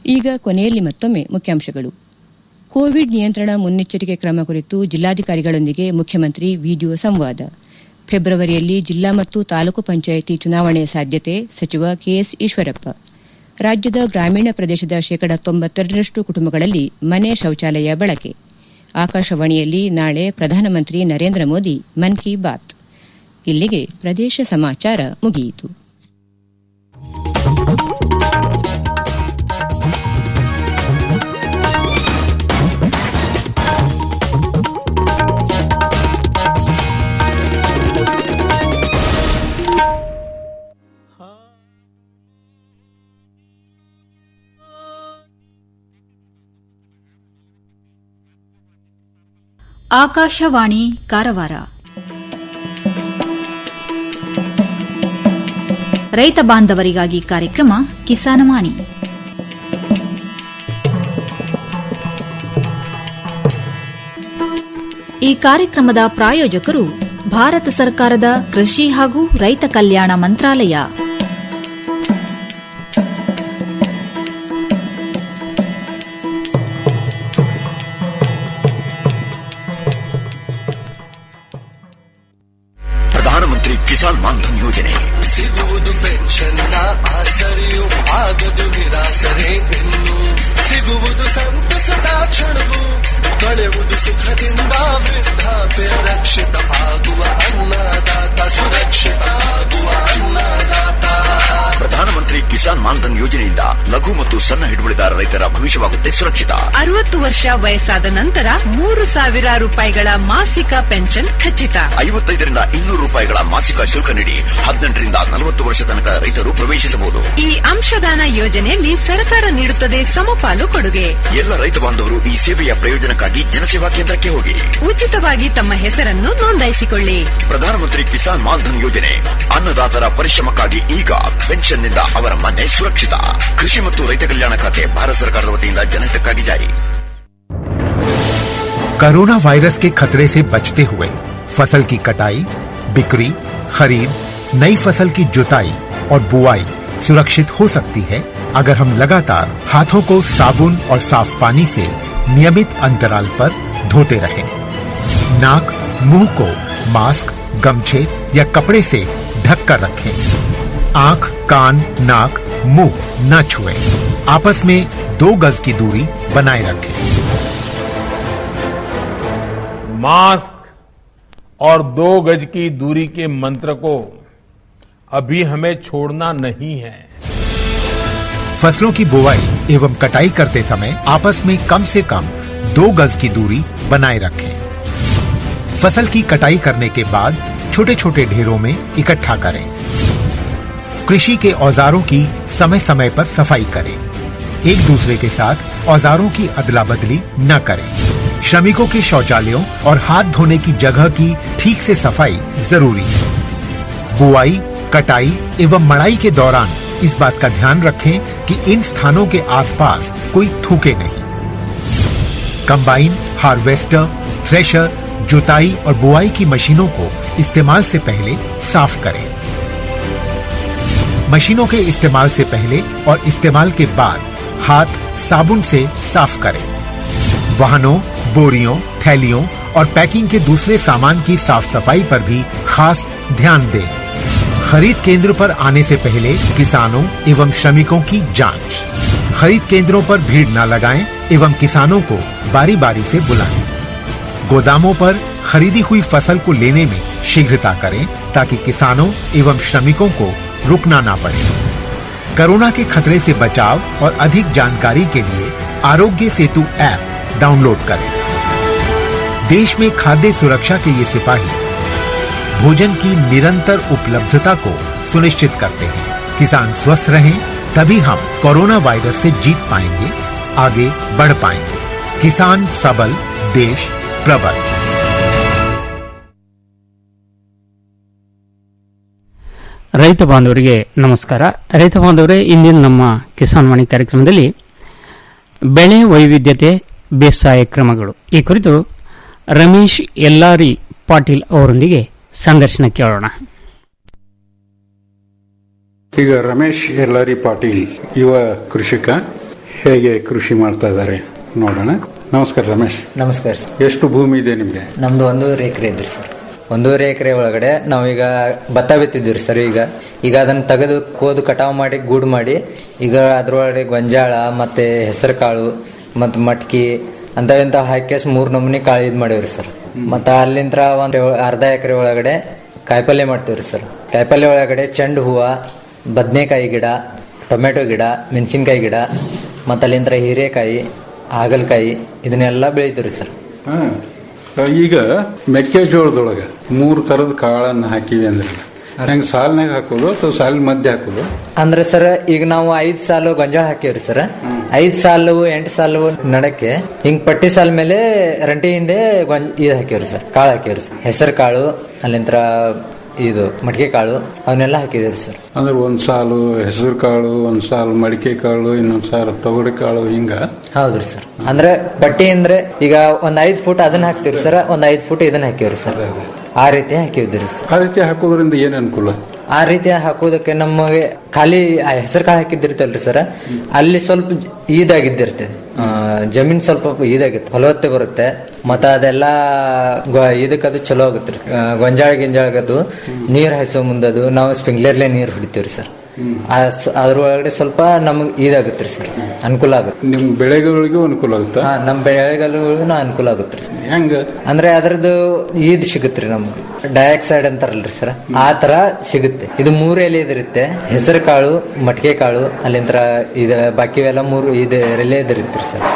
ಈಗ ಕೊನೆಯಲ್ಲಿ ಮತ್ತೊಮ್ಮೆ ಮುಖ್ಯಾಂಶಗಳು ಕೋವಿಡ್ ನಿಯಂತ್ರಣ ಮುನ್ನೆಚ್ಚರಿಕೆ ಕ್ರಮ ಕುರಿತು ಜಿಲ್ಲಾಧಿಕಾರಿಗಳೊಂದಿಗೆ ಮುಖ್ಯಮಂತ್ರಿ ವಿಡಿಯೋ ಸಂವಾದ ಫೆಬ್ರವರಿಯಲ್ಲಿ ಜಿಲ್ಲಾ ಮತ್ತು ತಾಲೂಕು ಪಂಚಾಯಿತಿ ಚುನಾವಣೆ ಸಾಧ್ಯತೆ ಸಚಿವ ಕೆಎಸ್ ಈಶ್ವರಪ್ಪ ರಾಜ್ಯದ ಗ್ರಾಮೀಣ ಪ್ರದೇಶದ ಶೇಕಡ ತೊಂಬತ್ತೆರಡರಷ್ಟು ಕುಟುಂಬಗಳಲ್ಲಿ ಮನೆ ಶೌಚಾಲಯ ಬಳಕೆ ಆಕಾಶವಾಣಿಯಲ್ಲಿ ನಾಳೆ ಪ್ರಧಾನಮಂತ್ರಿ ನರೇಂದ್ರ ಮೋದಿ ಮನ್ ಕಿ ಬಾತ್ ಇಲ್ಲಿಗೆ ಪ್ರದೇಶ ಸಮಾಚಾರ ಮುಗಿಯಿತು ಆಕಾಶವಾಣಿ ಕಾರವಾರ ರೈತ ಬಾಂಧವರಿಗಾಗಿ ಕಾರ್ಯಕ್ರಮ ಕಿಸಾನವಾಣಿ ಈ ಕಾರ್ಯಕ್ರಮದ ಪ್ರಾಯೋಜಕರು ಭಾರತ ಸರ್ಕಾರದ ಕೃಷಿ ಹಾಗೂ ರೈತ ಕಲ್ಯಾಣ ಮಂತ್ರಾಲಯ ಪ್ರಧಾನಮಂತ್ರಿ ಕಿಸಾನ್ ಮಾನ್ಧನ್ ಯೋಜನೆ ಸಿಗುವುದು ಪೆನ್ಷನ್ನ ಆಸರೆಯು ಆಗದು ನಿರಾಸರೆ ಇನ್ನು ಸಿಗುವುದು ಸಂತಸದ ಕ್ಷಣವು ಕಳೆಯುವುದು ಸುಖದಿಂದ ವೃದ್ಧಾಪ್ಯ ರಕ್ಷಿತ ಆಗುವ ಅನ್ನದಾತ ಸುರಕ್ಷಿತ ಆಗುವ ಅನ್ನದಾತ ಪ್ರಧಾನಮಂತ್ರಿ ಕಿಸಾನ್ ಮಾನ್ಧನ್ ಯೋಜನೆಯಿಂದ ಲಘು ಮತ್ತು ಸಣ್ಣ ಹಿಡುವಳಿದಾರ ರೈತರ ಭವಿಷ್ಯವಾಗುತ್ತೆ ಸುರಕ್ಷಿತ ಅರವತ್ತು ವರ್ಷ ವಯಸ್ಸಾದ ನಂತರ ಮೂರು ಸಾವಿರ ರೂಪಾಯಿಗಳ ಮಾಸಿಕ ಪೆನ್ಷನ್ ಖಚಿತ ಐವತ್ತೈದರಿಂದ ಇನ್ನೂರು ರೂಪಾಯಿಗಳ ಮಾಸಿಕ ಶುಲ್ಕ ನೀಡಿ ಹದಿನೆಂಟರಿಂದ ನಲವತ್ತು ವರ್ಷ ತನಕ ರೈತರು ಪ್ರವೇಶಿಸಬಹುದು ಈ ಅಂಶದಾನ ಯೋಜನೆಯಲ್ಲಿ ಸರ್ಕಾರ ನೀಡುತ್ತದೆ ಸಮಪಾಲು ಕೊಡುಗೆ ಎಲ್ಲ ರೈತ ಬಾಂಧವರು ಈ ಸೇವೆಯ ಪ್ರಯೋಜನಕ್ಕಾಗಿ ಜನಸೇವಾ ಕೇಂದ್ರಕ್ಕೆ ಹೋಗಿ ಉಚಿತವಾಗಿ ತಮ್ಮ ಹೆಸರನ್ನು ನೋಂದಾಯಿಸಿಕೊಳ್ಳಿ ಪ್ರಧಾನಮಂತ್ರಿ ಕಿಸಾನ್ ಮಾನ್ಧನ್ ಯೋಜನೆ ಅನ್ನದಾತರ ಪರಿಶ್ರಮಕ್ಕಾಗಿ ಈಗ ಪೆನ್ಷನ್ನಿಂದ ಅವರ ಮನೆ ಸುರಕ್ಷಿತ ಕೃಷಿ ಮತ್ತು ರೈತ ಕಲ್ಯಾಣ ಖಾತೆ ಭಾರತ ಸರ್ಕಾರದ ವತಿಯಿಂದ ಜನಹಿತಕ್ಕಾಗಿ ಜಾರಿ कोरोना वायरस के खतरे से बचते हुए फसल की कटाई बिक्री खरीद नई फसल की जुताई और बुआई सुरक्षित हो सकती है अगर हम लगातार हाथों को साबुन और साफ पानी से नियमित अंतराल पर धोते रहें। नाक मुंह को मास्क गमछे या कपड़े से ढक कर रखें आंख कान नाक मुंह न छुएं। आपस में दो गज की दूरी बनाए रखें मास्क और दो गज की दूरी के मंत्र को अभी हमें छोड़ना नहीं है फसलों की बुवाई एवं कटाई करते समय आपस में कम से कम दो गज की दूरी बनाए रखें फसल की कटाई करने के बाद छोटे छोटे ढेरों में इकट्ठा करें कृषि के औजारों की समय समय पर सफाई करें एक दूसरे के साथ औजारों की अदला बदली न करें श्रमिकों के शौचालयों और हाथ धोने की जगह की ठीक से सफाई जरूरी है बुआई कटाई एवं मड़ाई के दौरान इस बात का ध्यान रखें कि इन स्थानों के आसपास कोई थूके नहीं कंबाइन हार्वेस्टर थ्रेशर जुताई और बुआई की मशीनों को इस्तेमाल से पहले साफ करें मशीनों के इस्तेमाल से पहले और इस्तेमाल के बाद हाथ साबुन से साफ करें वाहनों बोरियों थैलियों और पैकिंग के दूसरे सामान की साफ सफाई पर भी खास ध्यान दें खरीद केंद्र पर आने से पहले किसानों एवं श्रमिकों की जांच खरीद केंद्रों पर भीड़ न लगाएं एवं किसानों को बारी बारी से बुलाएं गोदामों पर खरीदी हुई फसल को लेने में शीघ्रता करें ताकि किसानों एवं श्रमिकों को रुकना ना पड़े कोरोना के खतरे से बचाव और अधिक जानकारी के लिए आरोग्य सेतु ऐप डाउनलोड करें देश में खाद्य सुरक्षा के ये सिपाही भोजन की निरंतर उपलब्धता को सुनिश्चित करते हैं किसान स्वस्थ रहें तभी हम कोरोना वायरस से जीत पाएंगे आगे बढ़ पाएंगे किसान सबल देश प्रबल ರೈತ ಬಾಂಧವರಿಗೆ ನಮಸ್ಕಾರ ರೈತ ಬಾಂಧವರೇ ಇಂದಿನ ನಮ್ಮ ಕಿಸಾನ್ ವಾಣಿ ಕಾರ್ಯಕ್ರಮದಲ್ಲಿ ಬೆಳೆ ವೈವಿಧ್ಯತೆ ಬೇಸಾಯ ಕ್ರಮಗಳು ಈ ಕುರಿತು ರಮೇಶ್ ಯಲ್ಲಾರಿ ಪಾಟೀಲ್ ಅವರೊಂದಿಗೆ ಸಂದರ್ಶನ ಕೇಳೋಣ ಈಗ ರಮೇಶ್ ಯಲ್ಲಾರಿ ಪಾಟೀಲ್ ಯುವ ಕೃಷಿಕ ಹೇಗೆ ಕೃಷಿ ಮಾಡ್ತಾ ಇದ್ದಾರೆ ನೋಡೋಣ ನಮಸ್ಕಾರ ರಮೇಶ್ ನಮಸ್ಕಾರ ಸರ್ ಎಷ್ಟು ಭೂಮಿ ಇದೆ ನಿಮಗೆ ನಮ್ದು ಒಂದೂವರೆ ಎಕರೆ ಇದ್ರಿ ಸರ್ ಒಂದೂವರೆ ಎಕರೆ ಒಳಗಡೆ ನಾವೀಗ ಭತ್ತ ಬಿತ್ತಿದ್ವಿ ಸರ್ ಈಗ ಈಗ ಅದನ್ನ ತೆಗೆದು ಕೋದು ಕಟಾವು ಮಾಡಿ ಗೂಡು ಮಾಡಿ ಈಗ ಅದ್ರೊಳಗಡೆ ಗೊಂಜಾಳ ಮತ್ತೆ ಹೆಸರು ಕಾಳು ಮತ್ತು ಮಟ್ಕಿ ಅಂತವೆಂತ ಹಾಕಿ ಮೂರ್ ನಮೂನಿ ಕಾಳು ಇದು ಮಾಡೀವ್ರಿ ಸರ್ ಮತ್ತೆ ಅಲ್ಲಿಂದ ಒಂದು ಅರ್ಧ ಎಕರೆ ಒಳಗಡೆ ಕಾಯಿಪಲ್ಯ ಮಾಡ್ತೀವ್ರಿ ಸರ್ ಕಾಯಿಪಲ್ಯ ಒಳಗಡೆ ಚೆಂಡು ಹೂವ ಬದನೆಕಾಯಿ ಗಿಡ ಟೊಮೆಟೊ ಗಿಡ ಮೆಣಸಿನ್ಕಾಯಿ ಗಿಡ ಮತ್ತು ಅಲ್ಲಿಂದ ಹೀರೆಕಾಯಿ ಹಾಗಲಕಾಯಿ ಇದನ್ನೆಲ್ಲ ಬೆಳಿತೀವ್ರಿ ಸರ್ ಹಾ. ಈಗ ಮೆಕ್ಕೆಜೋಳದೊಳಗೆ ಮೂರು ತರದ ಕಾಳನ್ನ ಹಾಕಿವಿ ಅಂದ್ರೆ ಹೆಂಗ್ ಸಾಲಿನಾಗ ಹಾಕೋದು ಅಥವಾ ಸಾಲಿನ ಮಧ್ಯೆ ಹಾಕೋದು ಅಂದ್ರೆ ಸರ್ ಈಗ ನಾವು ಐದ್ ಸಾಲು ಗೊಂಜಾಳ ಹಾಕಿವ್ರಿ ಸರ್ ಐದ್ ಸಾಲು ಎಂಟು ಸಾಲು ನಡಕ್ಕೆ ಹಿಂಗ್ ಪಟ್ಟಿ ಸಾಲ್ ಮೇಲೆ ರಂಟಿ ಹಿಂದೆ ಗೊಂಜ ಇದು ಹಾಕಿವ್ರಿ ಸರ್ ಕಾಳು ಹಾಕಿವ್ರಿ ಸರ್ ಹೆಸರು ಕಾಳು ಅಲ್ಲಿಂತ್ರ ಇದು ಮಡಿಕೆ ಕಾಳು ಅವನ್ನೆಲ್ಲ ಹಾಕಿದೇವ್ರಿ ಸರ್ ಅಂದ್ರೆ ಒಂದ್ ಸಾಲು ಹೆಸರು ಕಾಳು ಒಂದ್ ಸಾಲು ಮಡಿಕೆ ಕಾಳು ಇನ್ನೊಂದ್ ಸಾಲು ತೊಗರಿ ಕಾಳು ಹಿಂಗ ಹೌದ್ರಿ ಸರ್ ಅಂದ್ರೆ ಬಟ್ಟಿ ಅಂದ್ರೆ ಈಗ ಒಂದ್ ಐದ್ ಫುಟ್ ಅದನ್ನ ಹಾಕ್ತಿವ್ರಿ ಸರ್ ಒಂದ್ ಐದ್ ಫುಟ್ ಇದನ್ನ ಹಾಕಿವ್ರಿ ಸರ್ ಆ ರೀತಿ ಹಾಕಿದ್ರಿ ಸರ್ ಆ ರೀತಿ ಹಾಕೋದ್ರಿಂದ ಏನ್ ಅನುಕೂಲ ಆ ರೀತಿ ಹಾಕೋದಕ್ಕೆ ನಮಗೆ ಖಾಲಿ ಹೆಸರು ಕಾಳು ಹಾಕಿದ್ದಿರ್ತಲ್ರಿ ಸರ್ ಅಲ್ಲಿ ಸ್ವಲ್ಪ ಜ- ಇದಾಗಿದ್ದಿರ್ತದೆ ಆ, ಜಮೀನ್ ಸ್ವಲ್ಪ ಇದಾಗಿತ್ತು ಫಲವತ್ತೆ ಬರುತ್ತೆ ಮತ್ತ ಅದೆಲ್ಲ ಗೊ- ಇದಕ್ಕದು ಚಲೋ ಆಗುತ್ತೆ ಗೊಂಜಾಳ ಗಿಂಜಾಳಗದು ನೀರ್ ಹಾಯಿಸೋ ಮುಂದದು ನಾವು ಸ್ಪ್ರಿಂಕ್ಲರ್ಲೆ ನೀರ್ ಹೊಡಿತೀವ್ರಿ ಸರ್ ಆ ಸ- ಅದ್ರೊಳಗಡೆ ಸ್ವಲ್ಪ ನಮಗ್ ಇದಾಗುತ್ತೆ ಸರ್ ಅನುಕೂಲ ಆಗುತ್ತೆ ನಿಮ್ ಬೆಳೆಗಳಿಗೂ ಅನುಕೂಲ ಆಗುತ್ತಾ ಹಾ ನಮ್ ಬೆಳೆಗಳಿಗೂ ಅನುಕೂಲ ಆಗುತ್ತೆ ಸರ್ ಹೆಂಗ ಅಂದ್ರೆ ಅದ್ರದ್ದು ಇದ್ ಸಿಗುತ್ತ್ರಿ ನಮ್ಗೆ ಡೈಆಕ್ಸೈಡ್ ಅಂತಾರಲ್ರಿ ಸರ್ ಆ ತರ ಸಿಗುತ್ತೆ ಇದು ಮೂರು ಎಲೆ ಇದಿರುತ್ತೆ ಹೆಸರು ಕಾಳು ಮಟ್ಕೆ ಕಾಳು ಅಲ್ಲಿಂದ ಇದ ಬಾಕಿವೆಲ್ಲ ಮೂರು ಇದು ಎಲೆ ಇದಿರುತ್ತೆ ಸರ್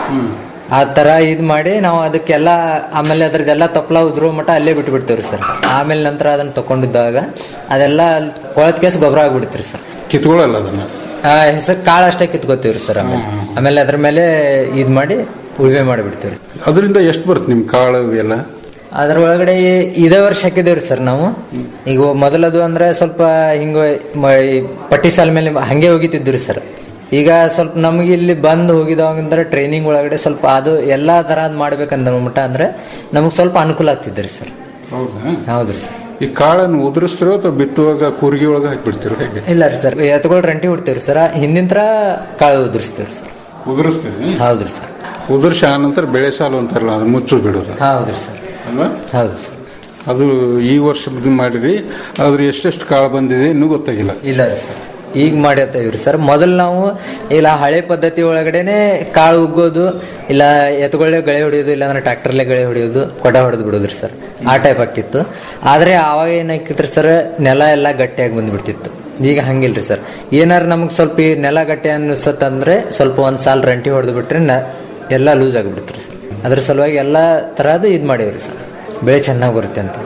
ಆ ತರ ಇದ್ ಮಾಡಿ ನಾವು ಅದಕ್ಕೆಲ್ಲ ಆಮೇಲೆ ಅದ್ರದ್ದೆಲ್ಲ ತಪ್ಪಲ ಉದುರೋ ಮಟ್ಟ ಅಲ್ಲೇ ಬಿಟ್ಟು ಬಿಡ್ತೇವ್ರಿ ಸರ್ ಆಮೇಲೆ ನಂತರ ಅದನ್ನ ತಕೊಂಡಿದ್ದಾಗ ಅದೆಲ್ಲ ಕೊಳತ್ ಕೇಸ್ ಗೊಬ್ಬರ ಆಗ್ಬಿಡ್ತ್ರಿ ಸರ್ ಕಿತ್ಕೊಳ್ಳಲ್ಲ ಅದನ್ನ ಆ ಹೆಸರು ಕಾಳು ಅಷ್ಟೇ ಕಿತ್ಕೋತೀವ್ರಿ ಸರ್ ಆಮೇಲೆ ಆಮೇಲೆ ಅದ್ರ ಮೇಲೆ ಇದ್ ಮಾಡಿ ಉಳ್ವೆ ಮಾಡಿಬಿಡ್ತೀವ್ರಿ ಅದರಿಂದ ಎಷ್ಟು ಬರುತ್ತೆ ನಿಮ್ ಕಾಳು ಎಲ್ಲ ಅದ್ರ ಒಳಗಡೆ ಇದೇ ವರ್ಷ ಹಾಕಿದೇವ್ರಿ ಸರ್ ನಾವು ಈಗ ಮೊದಲದು ಅಂದ್ರೆ ಸ್ವಲ್ಪ ಹಿಂಗ ಮ- ಈ ಪಟ್ಟಿ ಸಾಲ ಮೇಲೆ ಹಂಗೆ ಹೋಗಿತಿದ್ರಿ ಸರ್ ಈಗ ಸ್ವಲ್ಪ ನಮಗೆ ಇಲ್ಲಿ ಬಂದು ಹೋಗಿದವಂದ್ರೆ ಟ್ರೈನಿಂಗ್ ಒಳಗಡೆ ಸ್ವಲ್ಪ ಅದು ಎಲ್ಲಾ ತರದ್ ಮಾಡ್ಬೇಕಂದ ಮಟ್ಟ ಅಂದ್ರೆ ನಮಗ್ ಸ್ವಲ್ಪ ಅನುಕೂಲ ಆಗ್ತಿದ್ರಿ ಸರ್ ಹೌದಾ ಹೌದ್ರಿ ಸರ್ ಈ ಕಾಳನ್ನು ಉದುರಿಸ್ತಿರೋ ಅಥವಾ ಬಿತ್ತುವಾಗ ಕೂರ್ಗಿ ಒಳಗೆ ಹಾಕ್ಬಿಡ್ತಿರೋ ಹೇಗೆ ಇಲ್ಲ ರೀ ಸರ್ ಎತ್ಕೊಳ್ ರಂಟಿ ಹೊಡ್ತೇವ್ರಿ ಸರ್ ಹಿಂದಿಂತ್ರ ಕಾಳು ಉದುರಿಸ್ತೇವ್ರಿ ಸರ್ ಉದುರಿಸ್ತೀವಿ ಹೌದ್ರಿ ಸರ್ ಉದುರ್ಸಿ ಆ ನಂತರ ಬೆಳೆ ಸಾಲು ಅಂತಾರಲ್ಲ ಅದು ಮುಚ್ಚು ಬಿಡೋದು ಹೌದ್ರಿ ಸರ್ ಅಲ್ವಾ ಹೌದು ಸರ್ ಅದು ಈ ವರ್ಷ ಇದು ಮಾಡಿರಿ ಅದ್ರ ಎಷ್ಟೆಷ್ಟು ಕಾಳು ಬಂದಿದೆ ಇನ್ನೂ ಗೊತ್ತಾಗಿಲ್ಲ ಇಲ್ಲ ರೀ ಸರ್ ಈಗ ಮಾಡಿರ್ತೇವ್ರಿ ಸರ್ ಮೊದಲು ನಾವು ಇಲ್ಲ ಹಳೆ ಪದ್ಧತಿ ಒಳಗಡೆನೆ ಕಾಳು ಉಗ್ಗೋದು ಇಲ್ಲ ಎತ್ತುಗಳೇ ಗಳೆ ಹೊಡೆಯೋದು ಇಲ್ಲಾಂದ್ರೆ ಟ್ರ್ಯಾಕ್ಟರ್ಲೆ ಗಳೆ ಹೊಡೆಯೋದು ಕೊಡ ಹೊಡೆದು ಬಿಡೋದ್ರಿ ಸರ್ ಆ ಟೈಪ್ ಆಕಿತ್ತು ಆದ್ರೆ ಆವಾಗ ಏನಾಕಿತ್ರಿ ಸರ್ ನೆಲ ಎಲ್ಲ ಗಟ್ಟಿಯಾಗಿ ಬಂದ್ಬಿಡ್ತಿತ್ತು ಈಗ ಹಂಗಿಲ್ರಿ ಸರ್ ಏನಾರು ನಮಗೆ ಸ್ವಲ್ಪ ಈ ನೆಲ ಗಟ್ಟಿ ಅನ್ಸತ್ತಂದ್ರೆ ಸ್ವಲ್ಪ ಒಂದ್ ಸಾಲ್ ರಂಟಿ ಹೊಡೆದು ಬಿಟ್ರೆ ನ- ಎಲ್ಲ ಲೂಸ್ ಆಗಿಬಿಡ್ತ್ರಿ ಸರ್ ಅದ್ರ ಸಲುವಾಗಿ ಎಲ್ಲಾ ತರಹದ್ದು ಇದ್ ಮಾಡೇವ್ರಿ ಸರ್ ಬೆಳೆ ಚೆನ್ನಾಗಿ ಬರುತ್ತೆ ಅಂತ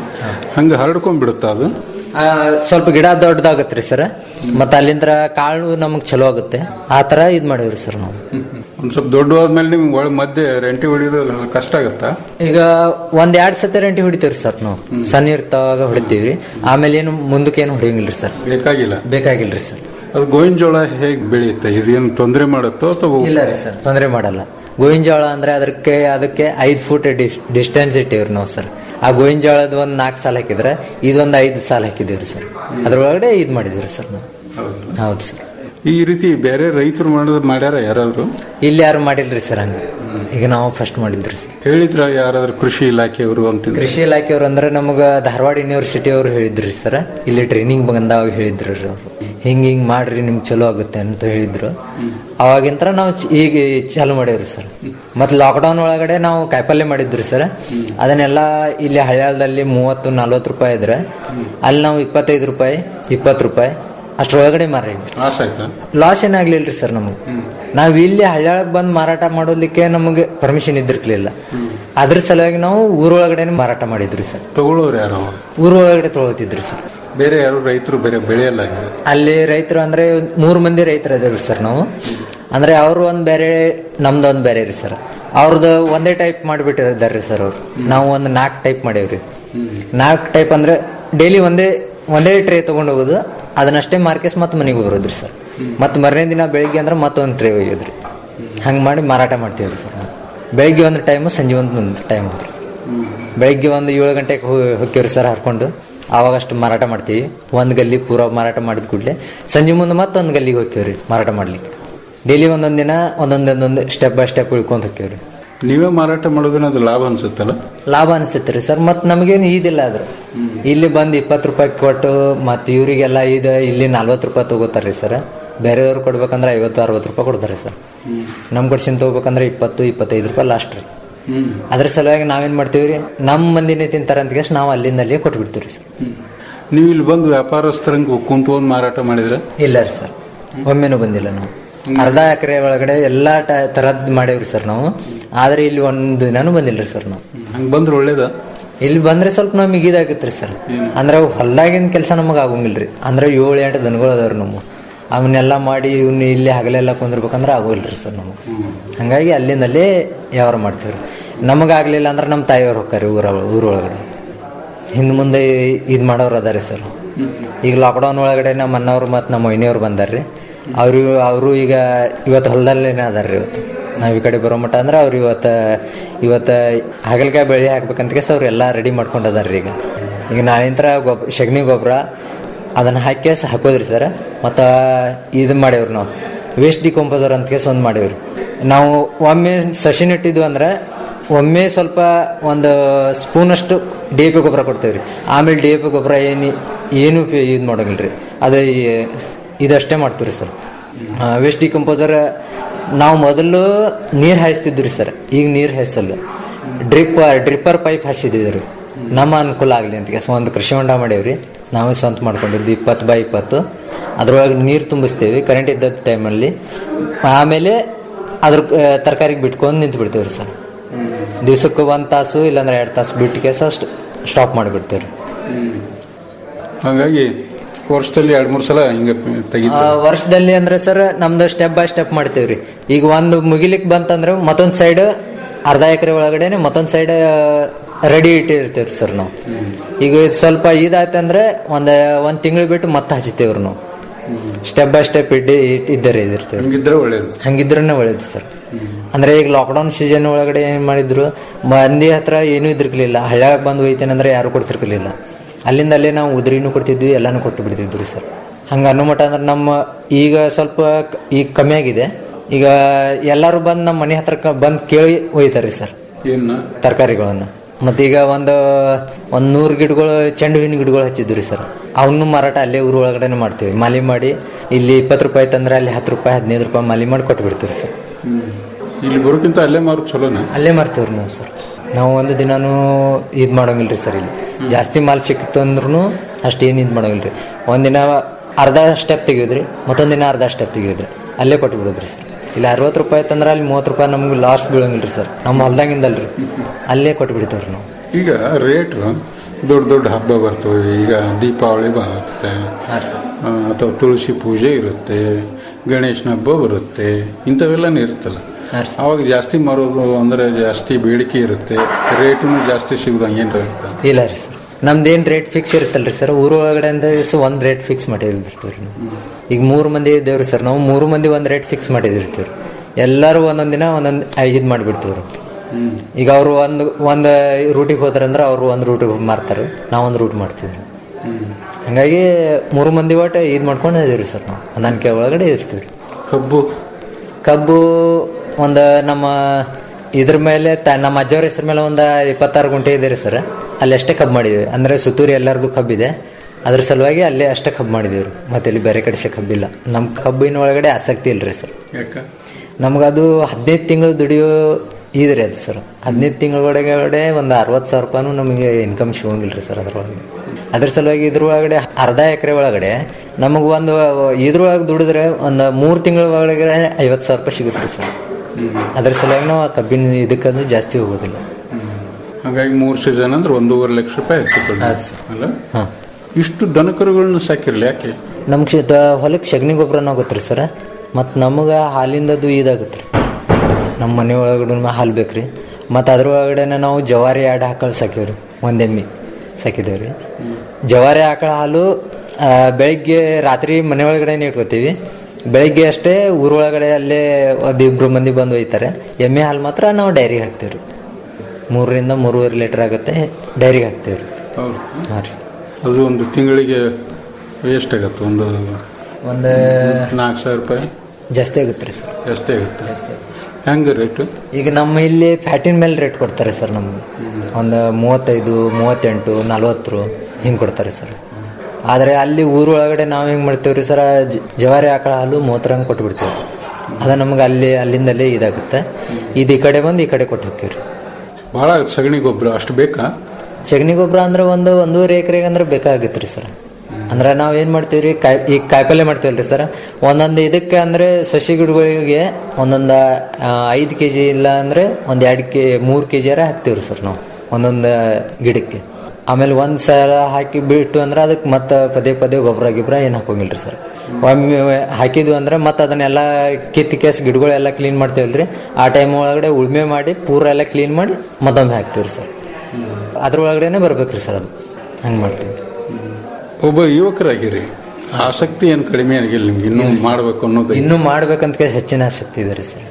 ಹಂಗ ಹರಡ್ಕೊಂಡ್ಬಿಡುತ್ತ ಅದು ಆ, ಸ್ವಲ್ಪ ಗಿಡ ದೊಡ್ಡದಾಗತ್ರಿ ಸರ್ ಮತ್ತ ಅಲ್ಲಿಂದ ಕಾಳು ನಮಗ್ ಚಲೋ ಆಗುತ್ತೆ ಆ ತರ ಇದ್ ಮಾಡಿವ್ರಿ ಸರ್ ನಾವು ಒಂದ್ ಸ್ವಲ್ಪ ದೊಡ್ಡ ಆದ್ಮೇಲೆ ನಿಮ್ಗೆ ಒಳ ಮಧ್ಯೆ ರೆಂಟಿ ಹೊಡಿಯೋದು ಕಷ್ಟ ಆಗತ್ತಾ ಈಗ ಒಂದ್ ಎರಡ್ ಸತಿ ರಂಟಿ ಹೊಡಿತೀವ್ರಿ ಸರ್ ನಾವು ಸಣ್ಣ ಇರ್ತಾವಾಗ ಹೊಡಿತೀವ್ರಿ ಆಮೇಲೆ ಏನು ಮುಂದಕ್ಕೆ ಏನು ಹೊಡಿಯಂಗಿಲ್ರಿ ಸರ್ ಬೇಕಾಗಿಲ್ಲ ಬೇಕಾಗಿಲ್ರಿ ಸರ್ ಅದು ಗೋವಿನ ಜೋಳ ಹೇಗ್ ಬೆಳೆಯುತ್ತೆ ಇದೇನು ತೊಂದರೆ ಮಾಡುತ್ತೋ ಅಥವಾ ಇಲ್ಲ ರೀ ಸರ್ ತೊಂದರೆ ಮಾಡಲ್ಲ ಗೋವಿನ ಜೋಳ ಅಂದ್ರೆ ಅದಕ್ಕೆ ಅದಕ್ಕೆ ಐದ್ ಫೂಟ್ ಡಿಸ್ಟೆನ್ಸ್ ಇಟ್ಟಿವ್ರಿ ನಾವು ಸರ್ ಆ ಗೋವಿನ ಜೋಳದ ಒಂದ್ ನಾಲ್ಕು ಸಾಲ ಹಾಕಿದ್ರೆ ಇದೊಂದ್ ಐದು ಸಾಲ ಹಾಕಿದೀವ್ರಿ ಸರ್ ಅದ್ರೊಳಗಡೆ ಇದ್ ಮಾಡಿದೀವ್ರಿ ಸರ್ ನಾವು ಹೌದು ಸರ್ ಈ ರೀತಿ ಬೇರೆ ರೈತರು ಮಾಡೋದು ಮಾಡ್ಯಾರ ಯಾರಾದ್ರು ಇಲ್ಲಿ ಯಾರು ಮಾಡಿಲ್ರಿ ಸರ್ ಹಂಗ ಈಗ ನಾವು ಫಸ್ಟ್ ಮಾಡಿದ್ರಿ ಸರ್ ಹೇಳಿದ್ರ ಯಾರಾದ್ರೂ ಕೃಷಿ ಇಲಾಖೆಯವರು ಅಂತ ಕೃಷಿ ಇಲಾಖೆಯವರು ಅಂದ್ರೆ ನಮಗ ಧಾರವಾಡ ಯೂನಿವರ್ಸಿಟಿ ಅವರು ಹೇಳಿದ್ರಿ ಸರ್ ಇಲ್ಲಿ ಟ್ರೈನಿಂಗ್ ಬಂದಾಗ ಹೇಳಿದ್ರು ಅವರು ಹಿಂಗ್ ಹಿಂಗ್ ಮಾಡ್ರಿ ನಿಮ್ಗೆ ಚಲೋ ಆಗುತ್ತೆ ಅಂತ ಹೇಳಿದ್ರು ಅವಾಗಿಂತ್ರ ನಾವು ಚ- ಈಗ ಚಾಲು ಮಾಡೇವ್ರಿ ಸರ್ ಮತ್ ಲಾಕ್ಡೌನ್ ಒಳಗಡೆ ನಾವು ಕಾಯಿಪಲ್ಯ ಮಾಡಿದ್ರಿ ಸರ್ ಅದನ್ನೆಲ್ಲ ಇಲ್ಲಿ ಹಳ್ಯಾಳದಲ್ಲಿ ಮೂವತ್ತು ನಲ್ವತ್ತು ರೂಪಾಯಿ ಇದ್ರೆ ಅಲ್ಲಿ ನಾವು ಇಪ್ಪತ್ತೈದು ರೂಪಾಯಿ ಇಪ್ಪತ್ತು ರೂಪಾಯಿ ಅಷ್ಟ್ರೊಳಗಡೆ ಮಾರೀವಿ ಲಾಸ್ ಆಯ್ತಾ ಲಾಸ್ ಏನಾಗ್ಲಿಲ್ರಿ ಸರ್ ನಮಗೆ ನಾವ್ ಇಲ್ಲಿ ಹಳ್ಯಾಳಕ್ ಬಂದ್ ಮಾರಾಟ ಮಾಡೋದಕ್ಕೆ ನಮಗೆ ಪರ್ಮಿಷನ್ ಇದ್ದಿರ್ಲಿಲ್ಲ ಅದ್ರ ಸಲುವಾಗಿ ನಾವು ಊರೊಳಗಡೆ ಮಾರಾಟ ಮಾಡಿದ್ರಿ ಸರ್ ತಗೊಳ್ಳೋರು ಯಾರು ಊರೊಳಗಡೆ ತಗೊಳ್ತಿದ್ರಿ ಸರ್ ಬೇರೆ ಯಾರು ರೈತರು ಬೇರೆ ಬೆಳೆಯಲ್ಲ ಈಗ. ಅಲ್ಲಿ ರೈತರು ಅಂದ್ರೆ ಮೂರ್ ಮಂದಿ ರೈತರು ಇದಾರೆ ಸರ್ ನಾವು ಅಂದ್ರೆ ಅವ್ರು ಒಂದ್ ಬೇರೆ ನಮ್ದು ಒಂದ್ ಬೇರೆ ರೀ ಸರ್ ಅವ್ರದ್ದು ಒಂದೇ ಟೈಪ್ ಮಾಡಿಬಿಟ್ಟಿದ್ದಾರೆ ಸರ್ ಅವ್ರು ನಾವು ಒಂದು ನಾಲ್ಕು ಟೈಪ್ ಮಾಡೇವ್ರಿ ನಾಲ್ಕು ಟೈಪ್ ಅಂದ್ರೆ ಡೈಲಿ ಒಂದೇ ಒಂದೇ ಟ್ರೇ ತಗೊಂಡು ಹೋಗೋದು ಅದನ್ನಷ್ಟೇ ಮಾರ್ಕೆಸ್ ಮತ್ತೆ ಮನೆಗೆ ಬರೋದ್ರಿ ಸರ್ ಮತ್ತೆ ಮರನೇ ದಿನ ಬೆಳಿಗ್ಗೆ ಅಂದ್ರೆ ಮತ್ತೊಂದು ಟ್ರೇ ಒಯ್ಯೋದ್ರಿ ಹಂಗೆ ಮಾಡಿ ಮಾರಾಟ ಮಾಡ್ತೀವ್ರಿ ಸರ್ ನಾವು. ಬೆಳಿಗ್ಗೆ ಒಂದು ಟೈಮು ಸಂಜೆ ಒಂದು ಟೈಮ್ ಹೋದ್ರಿ ಸರ್ ಬೆಳಿಗ್ಗೆ ಒಂದು ಏಳು ಗಂಟೆಗೆ ಹೋಗ್ತೀವ್ರಿ ಸರ್ ಹರ್ಕೊಂಡು ಅವಾಗಷ್ಟು ಮಾರಾಟ ಮಾಡ್ತೀವಿ ಒಂದ್ ಗಲ್ಲಿ ಪೂರ ಮಾರಾಟ ಮಾಡಿದ ಕೂಡಲೇ ಸಂಜೆ ಮುಂದೆ ಮತ್ತೊಂದು ಗಲ್ಲಿಗೆ ಹೋಗ್ತೀವ್ರಿ ಮಾರಾಟ ಮಾಡ್ಲಿಕ್ಕೆ ಡೈಲಿ ಒಂದೊಂದ್ ದಿನ ಒಂದೊಂದ್ ಒಂದೊಂದು ಸ್ಟೆಪ್ ಬೈ ಸ್ಟೆಪ್ ಇಳ್ಕೊಂತ ಹೋಗ್ತೀವ್ರಿ ನೀವೇ ಮಾರಾಟ ಮಾಡೋದನ್ನ ಅದು ಲಾಭ ಅನ್ಸುತ್ತಲ್ಲ ಲಾಭ ಅನಿಸುತ್ತೆ ರೀ ಸರ್ ಮತ್ತು ನಮಗೇನು ಇದಿಲ್ಲ ಅದ್ರ ಇಲ್ಲಿ ಬಂದು ಇಪ್ಪತ್ತು ರೂಪಾಯಿ ಕೊಟ್ಟು ಮತ್ತು ಇವರಿಗೆಲ್ಲ ಇದು ಇಲ್ಲಿ ನಲ್ವತ್ತು ರೂಪಾಯಿ ತಗೋತಾರ್ರಿ ಸರ್ ಬೇರೆಯವ್ರು ಕೊಡ್ಬೇಕಂದ್ರೆ ಐವತ್ತು ಅರವತ್ತು ರೂಪಾಯಿ ಕೊಡ್ತಾರೆ ಸರ್ ನಮ್ಮ ಕಡ್ಸಿನ ತಗೋಬೇಕಂದ್ರೆ ಇಪ್ಪತ್ತು ಇಪ್ಪತ್ತೈದು ರೂಪಾಯಿ ಲಾಸ್ಟ್ ರೀ ಅದ್ರ ಸಲುವಾಗಿ ನಾವೇನ್ ಮಾಡ್ತೀವಿ ರೀ ನಮ್ಮ ಮಂದಿನೇ ತಿಂತಾರ ಅಂತ ಕೇಸ್ ನಾವು ಅಲ್ಲಿಂದ ಅಲ್ಲಿಯೇ ಕೊಟ್ಬಿಡ್ತೀವಿ ರೀ ಸರ್ ನೀವು ಇಲ್ಲಿ ಬಂದು ವ್ಯಾಪಾರಸ್ಥರಂಗೆ ಕುಂತ್ಕೊಂಡು ಮಾರಾಟ ಮಾಡಿದ್ರೆ ಇಲ್ಲ ರೀ ಸರ್ ಒಮ್ಮೆನೂ ಬಂದಿಲ್ಲ ನಾವು ಅರ್ಧ ಎಕರೆ ಒಳಗಡೆ ಎಲ್ಲಾ ಟ- ತರದ್ ಮಾಡೇವ್ರಿ ಸರ್ ನಾವು ಆದ್ರೆ ಇಲ್ಲಿ ಒಂದು ದಿನಾನು ಬಂದಿಲ್ಲ ರೀ ಸರ್ ನಾವು ಹಂಗೆ ಬಂದ್ರೆ ಒಳ್ಳೇದ ಇಲ್ಲಿ ಬಂದ್ರೆ ಸ್ವಲ್ಪ ನಮಗೆ ಇದಾಗತ್ರಿ ಸರ್ ಅಂದ್ರೆ ಹೊಲ್ದಾಗಿನ ಕೆಲಸ ನಮಗೆ ಆಗಂಗಿಲ್ರಿ ಅಂದ್ರೆ ಏಳು ಎಂಟು ದನಗಳು ಅದಾವ್ರಿ ನಮ್ಮ ಅವನ್ನೆಲ್ಲ ಮಾಡಿ ಇವ್ನ ಇಲ್ಲಿ ಹಗಲೆಲ್ಲ ಕುಂದಿರ್ಬೇಕಂದ್ರೆ ಆಗೋಲ್ರಿ ಸರ್ ನಮಗೆ ಹಂಗಾಗಿ ಅಲ್ಲಿಂದಲೇ ವ್ಯವಹಾರ ಮಾಡ್ತೀವ್ರಿ ನಮಗಾಗ್ಲಿಲ್ಲ ಅಂದ್ರೆ ನಮ್ಮ ತಾಯಿಯವ್ರು ಹೋಗ್ತಾರೆ ಊರ ಊರೊಳಗಡೆ ಹಿಂದೆ ಮುಂದೆ ಇದು ಮಾಡೋರು ಅದಾರಿ ಸರ್ ಈಗ ಲಾಕ್ಡೌನ್ ಒಳಗಡೆ ನಮ್ಮ ಅಣ್ಣವ್ರು ಮತ್ತು ನಮ್ಮ ವೈನಿಯವ್ರು ಬಂದಾರ್ರಿ ಅವರು ಅವರು ಈಗ ಇವತ್ತು ಹೊಲದಲ್ಲೇನೆ ಅದಾರ್ರಿ ಇವತ್ತು ನಾವು ಈ ಕಡೆ ಬರೋ ಮಟ್ಟ ಅಂದ್ರೆ ಅವ್ರು ಇವತ್ತು ಇವತ್ತು ಹಾಗಲಕಾಯಿ ಬೆಳೆ ಹಾಕ್ಬೇಕಂತ ಕೇಸ್ ಅವ್ರು ಎಲ್ಲ ರೆಡಿ ಮಾಡ್ಕೊಂಡು ಅದಾರ್ರಿ ಈಗ ಈಗ ನಾಳಿಂತ್ರ ಗೊಬ್ಬರ ಸಗಣಿ ಗೊಬ್ಬರ ಅದನ್ನು ಹಾಕಿ ಹಾಕೋದ್ರಿ ಸರ್ ಮತ್ತು ಇದು ಮಾಡೇವ್ರಿ ನಾವು ವೇಸ್ಟ್ ಡಿಕಂಪೋಸರ್ ಅಂತ ಕೇಸ್ ಒಂದು ಮಾಡೇವ್ರಿ ನಾವು ಒಮ್ಮೆ ಸಸಿ ನೆಟ್ಟಿದ್ವು ಅಂದ್ರೆ ಒಮ್ಮೆ ಸ್ವಲ್ಪ ಒಂದು ಸ್ಪೂನ್ ಅಷ್ಟು ಡಿ ಎ ಪಿ ಗೊಬ್ಬರ ಕೊಡ್ತೇವ್ರಿ ಆಮೇಲೆ ಡಿ ಎ ಪಿ ಗೊಬ್ಬರ ಏನು ಏನು ಯೂಸ್ ಮಾಡೋಂಗಿಲ್ರಿ ಅದು ಈ- ಇದಷ್ಟೇ ಮಾಡ್ತೀವಿ ಸರ್ ವೇಸ್ಟ್ ಡಿಕಂಪೋಸರ್ ನಾವು ಮೊದಲು ನೀರು ಹಾಯಿಸ್ತಿದ್ವಿ ಸರ್ ಈಗ ನೀರು ಹಾಯಿಸಲ್ಲ ಡ್ರಿಪ್ ಡ್ರಿಪ್ಪರ್ ಪೈಪ್ ಹಾಯಿಸಿದ್ವಿ ರೀ ನಮ್ಮ ಅನುಕೂಲ ಆಗಲಿ ಅಂತ ಕೇಸ್ ಒಂದು ಕೃಷಿ ಹೊಂಡ ಮಾಡೇವ್ರಿ ನಾವೇ ಸ್ವಂತ ಮಾಡ್ಕೊಂಡಿದ್ವಿ ಇಪ್ಪತ್ತು ಬೈ ಇಪ್ಪತ್ತು ಅದ್ರೊಳಗೆ ನೀರು ತುಂಬಿಸ್ತೀವಿ ಕರೆಂಟ್ ಇದ್ದ ಟೈಮಲ್ಲಿ ಆಮೇಲೆ ಅದ್ರ ತರಕಾರಿಗೆ ಬಿಟ್ಕೊಂಡು ನಿಂತು ಬಿಡ್ತೀವಿ ಸರ್ ದಿವ್ಸಕ್ಕೆ ಒಂದು ತಾಸು ಇಲ್ಲಾಂದ್ರೆ ಎರಡು ತಾಸು ಬಿಟ್ಟು ಕೇಸ ಸ್ಟಾಪ್ ಮಾಡಿಬಿಡ್ತೀವಿ ಹಾಗಾಗಿ ವರ್ಷದಲ್ಲಿ ಎರಡು ಮೂರು ಸಲ ಹಿಂಗೆ ತೆಗಿತೀವಿ ವರ್ಷದಲ್ಲಿ ಅಂದ್ರೆ ಸರ್ ನಮ್ದು ಸ್ಟೆಪ್ ಬೈ ಸ್ಟೆಪ್ ಮಾಡ್ತೀವ್ರಿ ಈಗ ಒಂದು ಮುಗಿಲಿಕ್ ಬಂತಂದ್ರೆ ಮತ್ತೊಂದ್ ಸೈಡ್ ಅರ್ಧ ಎಕರೆ ಒಳಗಡೆನೆ ಮತ್ತೊಂದ್ ಸೈಡ್ ರೆಡಿ ಇಟ್ಟಿರ್ತೀವ್ರಿ ಸರ್ ನಾವು ಈಗ ಇದು ಸ್ವಲ್ಪ ಇದಾಯ್ತಂದ್ರೆ ಒಂದ್ ಒಂದ್ ತಿಂಗಳು ಬಿಟ್ಟು ಮತ್ತೆ ಹಚ್ತೀವ್ರಿ ನಾವು ಸ್ಟೆಪ್ ಬೈ ಸ್ಟೆಪ್ ಇಡ್ಡಿ ಇದ್ದರೆ ಇದಿರ್ತೀವಿ ಹಂಗಿದ್ರೆ ಒಳ್ಳೇದು ಹಂಗಿದ್ರನೇ ಒಳ್ಳೇದು ಸರ್ ಅಂದ್ರೆ ಈಗ ಲಾಕ್ಡೌನ್ ಸೀಸನ್ ಒಳಗಡೆ ಏನ್ ಮಾಡಿದ್ರು ಮಂದಿ ಹತ್ರ ಏನೂ ಇದ್ರಿರ್ಲಿಲ್ಲ ಹಳ್ಳ್ಯಾಗ ಬಂದು ಹೋಯ್ತೇನೆ ಅಂದ್ರೆ ಯಾರು ಕೊಡ್ತಿರ್ಲಿಲ್ಲ ಅಲ್ಲಿಂದ ಅಲ್ಲೇ ನಾವು ಉದ್ರಿನೂ ಕೊಡ್ತಿದ್ವಿ ಎಲ್ಲಾನು ಕೊಟ್ಟು ಬಿಡ್ತಿದ್ವಿ ಸರ್ ಹಂಗ ಅನ್ನೋ ಮಟ್ಟ ಅಂದ್ರೆ ನಮ್ಮ ಈಗ ಸ್ವಲ್ಪ ಕ- ಈಗ ಕಮ್ಮಿ ಆಗಿದೆ ಈಗ ಎಲ್ಲರೂ ಬಂದು ನಮ್ಮ ಮನೆ ಹತ್ರ ಬಂದು ಕೇಳಿ ಒಯ್ತಾರ್ರಿ ಸರ್ ಏನ ತರಕಾರಿಗಳನ್ನ ಮತ್ತೀಗ ಒಂದು ಒಂದ್ ನೂರು ಗಿಡಗಳು ಚೆಂಡು ಹೂವಿನ ಗಿಡಗಳು ಹಚ್ಚಿದ್ವಿ ಸರ್ ಅವನು ಮಾರಾಟ ಅಲ್ಲೇ ಊರ ಒಳಗಡೆನೆ ಮಾಡ್ತೀವಿ ಮಾಲಿ ಮಾಡಿ ಇಲ್ಲಿ ಇಪ್ಪತ್ತು ರೂಪಾಯಿ ತಂದ್ರೆ ಅಲ್ಲಿ ಹತ್ತು ರೂಪಾಯಿ ಹದಿನೈದು ರೂಪಾಯಿ ಮಾಲಿ ಮಾಡಿ ಕೊಟ್ಟು ಬಿಡ್ತೀವಿ ಸರ್ ಇಲ್ಲಿ ಬರೋಕ್ಕಿಂತ ಅಲ್ಲೇ ಮಾರು ಚಲೋನ ಅಲ್ಲೇ ಮಾರ್ತೀವ್ರಿ ನಾವು ಸರ್ ನಾವು ಒಂದು ದಿನಾನು ಇದು ಮಾಡೋಂಗಿಲ್ರಿ ಸರ್ ಇಲ್ಲಿ ಜಾಸ್ತಿ ಮಾಲ್ ಸಿಕ್ತು ಅಂದ್ರೂ ಅಷ್ಟೇನು ಇದು ಮಾಡೋಂಗಿಲ್ರಿ ಒಂದಿನ ಅರ್ಧ ಸ್ಟೆಪ್ ತೆಗಿಯೋದ್ರಿ ಮತ್ತೊಂದು ದಿನ ಅರ್ಧ ಸ್ಟೆಪ್ ತೆಗಿಯೋದ್ರಿ ಅಲ್ಲೇ ಕೊಟ್ಟು ಬಿಡೋದ್ರಿ ಸರ್ ಇಲ್ಲಿ ಅರವತ್ತು ರೂಪಾಯಿ ತಂದ್ರೆ ಅಲ್ಲಿ ಮೂವತ್ತು ರೂಪಾಯಿ ನಮ್ಗೆ ಲಾಸ್ ಬೀಳಂಗಿಲ್ರಿ ಸರ್ ನಮ್ಮ ಹೊಲ್ದಾಗಿಂದಲ್ರಿ ಅಲ್ಲೇ ಕೊಟ್ಟು ಬಿಡ್ತೇವ್ರಿ ನಾವು ಈಗ ರೇಟು ದೊಡ್ಡ ದೊಡ್ಡ ಹಬ್ಬ ಬರ್ತವೆ ಈಗ ದೀಪಾವಳಿ ಬರುತ್ತೆ ಹಾಂ ಸರ್ ಆ, ಅಥವಾ ತುಳಸಿ ಪೂಜೆ ಇರುತ್ತೆ ಗಣೇಶನ ಹಬ್ಬ ಬರುತ್ತೆ ಇಂಥವೆಲ್ಲನೂ ಇರುತ್ತಲ್ಲ ಹಾಂ ಸರ್ ಅವಾಗ ಜಾಸ್ತಿ ಮಾರೋದು ಅಂದ್ರೆ ಜಾಸ್ತಿ ಬೇಡಿಕೆ ಇರುತ್ತೆ ರೇಟು ಜಾಸ್ತಿ ಸಿಗೋದಂಗೆ ಏನು ಇರುತ್ತೆ ಇಲ್ಲ ರೀ ಸರ್ ನಮ್ದೇನ್ ರೇಟ್ ಫಿಕ್ಸ್ ಇರುತ್ತಲ್ರಿ ಸರ್ ಊರ ಒಳಗಡೆ ಅಂದ್ರೆ ಸೊ ಒಂದ್ ರೇಟ್ ಫಿಕ್ಸ್ ಮಾಡಿರ್ತೀವಿ ನಾವು ಈಗ ಮೂರು ಮಂದಿ ಇದ್ದೇವ್ರಿ ಸರ್ ನಾವು ಮೂರು ಮಂದಿ ಒಂದ್ ರೇಟ್ ಫಿಕ್ಸ್ ಮಾಡಿದಿರ್ತೀವಿ ಎಲ್ಲರೂ ಒಂದೊಂದ್ ದಿನ ಒಂದೊಂದ್ ಇದು ಮಾಡಿಬಿಡ್ತೀವ್ರಿ ಈಗ ಅವರು ಒಂದು ಒಂದು ರೂಟಿಗೆ ಹೋದ್ರಂದ್ರೆ ಅವರು ಒಂದು ರೂಟಿಗೆ ಮಾರ್ತಾರೆ ನಾವು ಒಂದು ರೂಟ್ ಮಾಡ್ತೀವಿ ಹಂಗಾಗಿ ಮೂರು ಮಂದಿ ಒಟ್ಟು ಇದು ಮಾಡ್ಕೊಂಡು ಇದೀವಿ ಸರ್ ನಾವು ಹೊಂದಾಣಿಕೆ ಒಳಗಡೆ ಇರ್ತೀವಿ ಕಬ್ಬು ಕಬ್ಬು ಒಂದು ನಮ್ಮ ಇದ್ರ ಮೇಲೆ ತ ನಮ್ಮ ಅಜ್ಜವ್ರ ಹೆಸರ ಮೇಲೆ ಒಂದು ಇಪ್ಪತ್ತಾರು ಗುಂಟೆ ಇದೆ ರೀ ಸರ್ ಅಲ್ಲಿ ಅಷ್ಟೇ ಕಬ್ಬು ಮಾಡಿದ್ವಿ ಅಂದ್ರೆ ಸುತ್ತೂರು ಎಲ್ಲರದು ಕಬ್ಬಿದೆ ಅದ್ರ ಸಲುವಾಗಿ ಅಲ್ಲೇ ಅಷ್ಟೇ ಕಬ್ಬು ಮಾಡಿದೀವಿ ರೀ ಮತ್ತೆ ಇಲ್ಲಿ ಬೇರೆ ಕಡೆ ಸಹ ಕಬ್ಬಿಲ್ಲ ನಮ್ಮ ಕಬ್ಬಿನ ಒಳಗಡೆ ಆಸಕ್ತಿ ಇಲ್ರಿ ಸರ್ ಯಾಕ ನಮ್ಗದು ಹದಿನೈದು ತಿಂಗಳು ದುಡಿಯೋ ಇದ್ರಿ ಅದು ಸರ್ ಹದಿನೈದು ತಿಂಗಳ ಒಳಗಡೆ ಒಂದು ಅರವತ್ತು ಸಾವಿರ ರೂಪಾಯಿನೂ ನಮಗೆ ಇನ್ಕಮ್ ಸಿಗೋಂಗಿಲ್ರಿ ಸರ್ ಅದ್ರೊಳಗೆ ಅದ್ರ ಸಲುವಾಗಿ ಇದ್ರೊಳಗಡೆ ಅರ್ಧ ಎಕರೆ ಒಳಗಡೆ ನಮಗೆ ಒಂದು ಇದ್ರೊಳಗೆ ದುಡಿದ್ರೆ ಒಂದು ಮೂರು ತಿಂಗಳ ಒಳಗಡೆ ಐವತ್ತು ಸಾವಿರ ರೂಪಾಯಿ ಸಿಗುತ್ತೆ ರೀ ಸರ್ ಅದ್ರ ಸಲುವಾಗಿ ನಾವು ಆ ಕಬ್ಬಿನ ಇದಕ್ಕದು ಜಾಸ್ತಿ ಹೋಗೋದಿಲ್ಲ ಹಾಗಾಗಿ ಮೂರು ಸೀಸನ್ ಅಂದ್ರೆ ಒಂದೂವರೆ ಲಕ್ಷ ರೂಪಾಯಿ ಹೆಚ್ಚಿಕೊಳ್ಳಿ ಹೌದು ಸರ್. ಅಲ್ಲ ಹಾಂ ಇಷ್ಟು ದನಕರುಗಳನ್ನ ಸಾಕಿರ್ಲಿ ಯಾಕೆ ನಮ್ಮ ಕ್ಷೇ ಹೊಲಕ್ಕೆ ಸಗಣಿ ಗೊಬ್ಬರನ ಗೊತ್ತ್ರಿ ಸರ್ ಮತ್ತು ನಮಗೆ ಹಾಲಿಂದದು ಇದಾಗುತ್ತೆ ರೀ ನಮ್ಮ ಮನೆ ಒಳಗಡೆ ಹಾಲು ಬೇಕ್ರಿ ಮತ್ತು ಅದ್ರ ಒಳಗಡೆ ನಾವು ಜವಾರಿ ಆಡು ಆಕಳು ಸಾಕೀವ್ರಿ ಒಂದು ಎಮ್ಮೆ ಸಾಕಿದೇವ್ರಿ ಜವಾರಿ ಆಕಳ ಹಾಲು ಆ, ಬೆಳಿಗ್ಗೆ ರಾತ್ರಿ ಮನೆ ಒಳಗಡೆ ಇಟ್ಕೋತೀವಿ ಬೆಳಿಗ್ಗೆ ಅಷ್ಟೇ ಊರೊಳಗಡೆ ಅಲ್ಲೇ ಒಂದು ಇಬ್ರು ಮಂದಿ ಬಂದು ಒಯ್ತಾರೆ ಎಮ್ಮೆ ಹಾಲು ಮಾತ್ರ ನಾವು ಡೈರಿಗೆ ಹಾಕ್ತೀವ್ರಿ ಮೂರರಿಂದ ಮೂರುವರೆ ಲೀಟರ್ ಆಗುತ್ತೆ ಡೈರಿಗೆ ಹಾಕ್ತೀವ್ರಿ ಹೌದು ಹಾಂ ರೀ ಸರ್ ಅದು ಒಂದು ತಿಂಗಳಿಗೆ ಎಷ್ಟಾಗತ್ತೆ ಒಂದು ಒಂದು ನಾಲ್ಕು ಸಾವಿರ ರೂಪಾಯಿ ಜಾಸ್ತಿ ಆಗುತ್ತೆ ರೀ ಸರ್ ಜಾಸ್ತಿ ಆಗುತ್ತೆ ಜಾಸ್ತಿ ಹೆಂಗೆ ರೇಟು ಈಗ ನಮ್ಮ ಇಲ್ಲಿ ಫ್ಯಾಟಿನ ಮೇಲೆ ರೇಟ್ ಕೊಡ್ತಾರೆ ಸರ್ ನಮ್ಗೆ ಒಂದು ಮೂವತ್ತೈದು ಮೂವತ್ತೆಂಟು ನಲ್ವತ್ತು ಹಿಂಗೆ ಕೊಡ್ತಾರೆ ಸರ್ ಆದರೆ ಅಲ್ಲಿ ಊರೊಳಗಡೆ ನಾವು ಹೆಂಗೆ ಮಾಡ್ತೀವಿ ರೀ ಸರ್ ಜ- ಜವಾರಿ ಆಕಳ ಹಾಲು ಮೂವತ್ತರ ಹಂಗೆ ಕೊಟ್ಬಿಡ್ತೀವಿ ಅದು ನಮ್ಗೆ ಅಲ್ಲಿ ಅಲ್ಲಿಂದಲೇ ಇದಾಗುತ್ತೆ ಇದು ಈ ಕಡೆ ಬಂದು ಈ ಕಡೆ ಕೊಟ್ಟು ಹೋಗ್ತೀವಿ ರೀ ಭಾಳ ಸಗಣಿ ಗೊಬ್ಬರ ಅಷ್ಟು ಬೇಕಾ ಸಗಣಿ ಗೊಬ್ಬರ ಅಂದ್ರೆ ಒಂದು ಒಂದೂವರೆ ಎಕರೆಗೆ ಅಂದ್ರೆ ಬೇಕಾಗುತ್ತೆ ರೀ ಸರ್ ಅಂದ್ರೆ ನಾವು ಏನು ಮಾಡ್ತೀವಿ ರೀ ಕಾಯಿ ಈಗ ಕಾಯಿಪಲ್ಯ ಮಾಡ್ತೀವಲ್ರಿ ಸರ್ ಒಂದೊಂದು ಇದಕ್ಕೆ ಅಂದರೆ ಸಸಿ ಗಿಡಗಳಿಗೆ ಒಂದೊಂದು ಐದು ಕೆ ಜಿ ಇಲ್ಲ ಅಂದರೆ ಒಂದು ಎರಡು ಕೆ ಮೂರು ಕೆ ಜಿಯಾರ ಹಾಕ್ತೀವಿ ರೀ ಸರ್ ನಾವು ಒಂದೊಂದು ಗಿಡಕ್ಕೆ ಆಮೇಲೆ ಒಂದು ಸಲ ಹಾಕಿ ಬಿಟ್ಟು ಅಂದ್ರೆ ಅದಕ್ಕೆ ಮತ್ತೆ ಪದೇ ಪದೇ ಗೊಬ್ಬರ ಗಿಬ್ಬರ ಏನು ಹಾಕೋಂಗಿಲ್ಲ ರೀ ಸರ್ ಒಮ್ಮೆ ಹಾಕಿದ್ವಿ ಅಂದ್ರೆ ಮತ್ತೆ ಅದನ್ನೆಲ್ಲ ಕಿತ್ತು ಕೇಸ್ ಗಿಡಗಳೆಲ್ಲ ಕ್ಲೀನ್ ಮಾಡ್ತೀವಲ್ರಿ ಆ ಟೈಮ್ ಒಳಗಡೆ ಉಳ್ಮೆ ಮಾಡಿ ಪೂರ ಎಲ್ಲ ಕ್ಲೀನ್ ಮಾಡಿ ಮತ್ತೊಮ್ಮೆ ಹಾಕ್ತೀವಿ ರೀ ಸರ್ ಅದ್ರೊಳಗಡೆನೆ ಬರ್ಬೇಕ್ರಿ ಸರ್ ಅದು ಹಂಗೆ ಮಾಡ್ತೀವಿ ಒಬ್ಬ ಯುವಕರಾಗಿರಿ ಆಸಕ್ತಿ ಏನು ಕಡಿಮೆ ಆಗಿಲ್ಲ ನಿಮ್ಗೆ ಇನ್ನೂ ಮಾಡಬೇಕು ಅನ್ನೋದು ಇನ್ನೂ ಮಾಡ್ಬೇಕಂತ ಕೇಸ್ ಹೆಚ್ಚಿನ ಆಸಕ್ತಿ ಇದೆ ರೀ ಸರ್